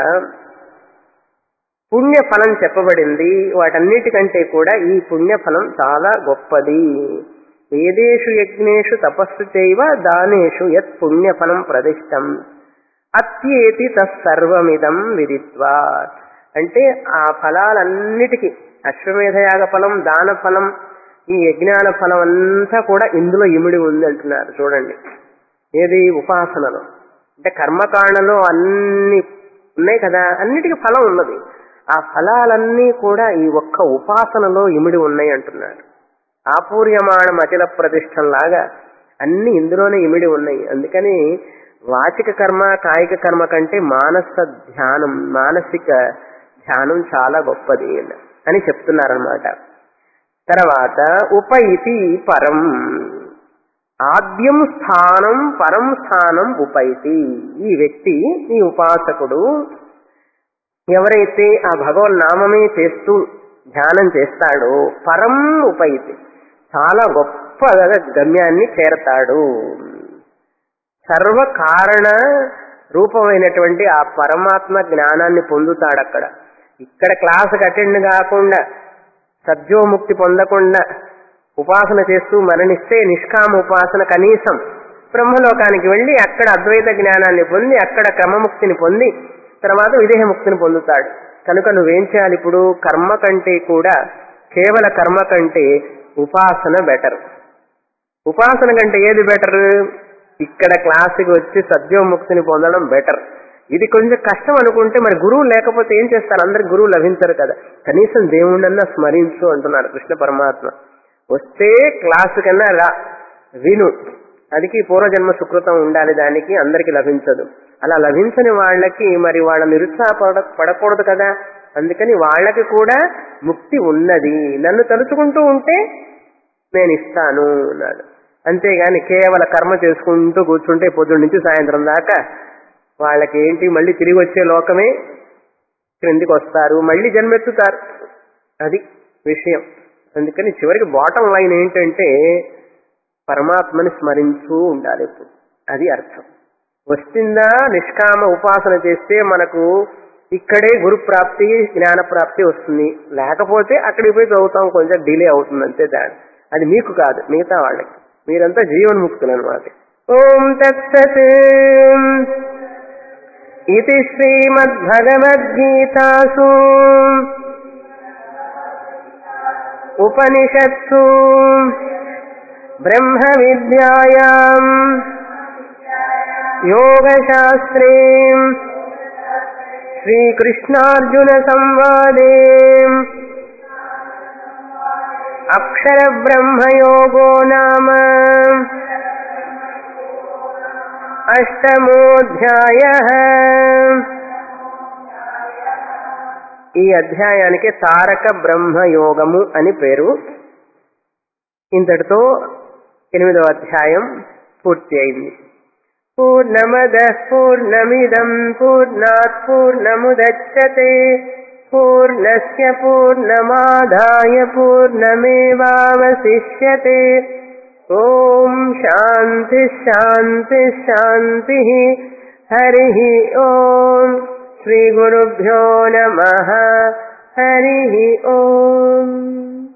పుణ్యఫలం చెప్పబడింది వాటన్నిటికంటే కూడా ఈ పుణ్యఫలం చాలా గొప్పది వేదేషు యజ్ఞేషు తపస్సు చేయవ దానేషు యత్ పుణ్యఫలం ప్రదిష్టం అత్యేతి తత్సర్వమిదం విదిత్వా అంటే ఆ ఫలాలన్నిటికీ అశ్వమేధయాగ ఫలం దాన ఫలం ఈ యజ్ఞాన ఫలం అంతా కూడా ఇందులో ఇమిడి ఉంది అంటున్నారు చూడండి ఏది ఉపాసనలో అంటే కర్మకాండలో అన్ని ఉన్నాయి కదా అన్నిటికీ ఫలం ఉన్నది ఆ ఫలాలన్నీ కూడా ఈ ఒక్క ఉపాసనలో ఇమిడి ఉన్నాయి అంటున్నారు ఆపూర్యమాణ అచల ప్రతిష్టంలాగా అన్ని ఇందులోనే ఇమిడి ఉన్నాయి అందుకని వాచిక కర్మ కాయిక కర్మ కంటే మానస ధ్యానం మానసిక ధ్యానం చాలా గొప్పది అని చెప్తున్నారనమాట తర్వాత ఉపైతి పరం ఆద్యం స్థానం పరం స్థానం ఉపైతి ఈ వ్యక్తి ఈ ఉపాసకుడు ఎవరైతే ఆ భగవన్నామమే చేస్తూ ధ్యానం చేస్తాడో పరం ఉపైతి చాలా గొప్ప గమ్యాన్ని చేరతాడు సర్వ కారణ రూపమైనటువంటి ఆ పరమాత్మ జ్ఞానాన్ని పొందుతాడు అక్కడ ఇక్కడ క్లాసుకి అటెండ్ కాకుండా సద్యోముక్తి పొందకుండా ఉపాసన చేస్తూ మరణిస్తే నిష్కామ ఉపాసన కనీసం బ్రహ్మలోకానికి వెళ్ళి అక్కడ అద్వైత జ్ఞానాన్ని పొంది అక్కడ క్రమముక్తిని పొంది తర్వాత విదేహముక్తిని పొందుతాడు కనుక నువ్వేం చేయాలి ఇప్పుడు కర్మ కంటే కూడా కేవల కర్మ కంటే ఉపాసన బెటర్ ఉపాసన కంటే ఏది బెటర్ ఇక్కడ క్లాసుకి వచ్చి సద్యోముక్తిని పొందడం బెటర్ ఇది కొంచెం కష్టం అనుకుంటే మరి గురువు లేకపోతే ఏం చేస్తారు అందరికి గురువు లభించరు కదా కనీసం దేవుణ్ణన్నా స్మరించు అంటున్నారు కృష్ణ పరమాత్మ వస్తే క్లాసు కన్నా రా విను అదికి పూర్వజన్మ సుకృతం ఉండాలి దానికి అందరికి లభించదు అలా లభించని వాళ్ళకి మరి వాళ్ళ నిరుత్సాహపడ పడకూడదు కదా అందుకని వాళ్ళకి కూడా ముక్తి ఉన్నది నన్ను తలుచుకుంటూ ఉంటే నేను ఇస్తాను అన్నాడు అంతేగాని కేవల కర్మ చేసుకుంటూ కూర్చుంటే పొద్దున్న నుంచి సాయంత్రం దాకా వాళ్ళకి ఏంటి మళ్ళీ తిరిగి వచ్చే లోకమే క్రిందికి వస్తారు మళ్ళీ జన్మెత్తుతారు అది విషయం అందుకని చివరికి బాటం లైన్ ఏంటంటే పరమాత్మని స్మరించూ ఉండాలి ఇప్పుడు అది అర్థం వస్తుందా నిష్కామ ఉపాసన చేస్తే మనకు ఇక్కడే గురు ప్రాప్తి జ్ఞాన ప్రాప్తి వస్తుంది లేకపోతే అక్కడికి పోయి చదువుతాం కొంచెం డిలే అవుతుంది అంతే దాని అది మీకు కాదు మిగతా వాళ్ళకి మీరంతా జీవన్ముక్తులు అనమాట ఓం తత్సత్ ఇది శ్రీమద్భగవద్గీతాసు ఉపనిషత్సు బ్రహ్మ విద్యాయాం యోగశాస్త్రే శ్రీకృష్ణార్జున సంవాదే అక్షర బ్రహ్మయోగో నామ అష్టమోధ్యాయ ఈ అధ్యాయానికి తారక బ్రహ్మయోగము అని పేరు ఇంతటితో ఎనిమిదవ అధ్యాయం పూర్తి అయింది పూర్ణమద పూర్ణమిదం పూర్ణాత్ పూర్ణముదచ్చతే పూర్ణస్య పూర్ణమాదాయ పూర్ణమేవావశిష్యతే ఓం శాంతి శాంతి శాంతి హరి ఓం శ్రీ గురుభ్యో నమ హరి ఓం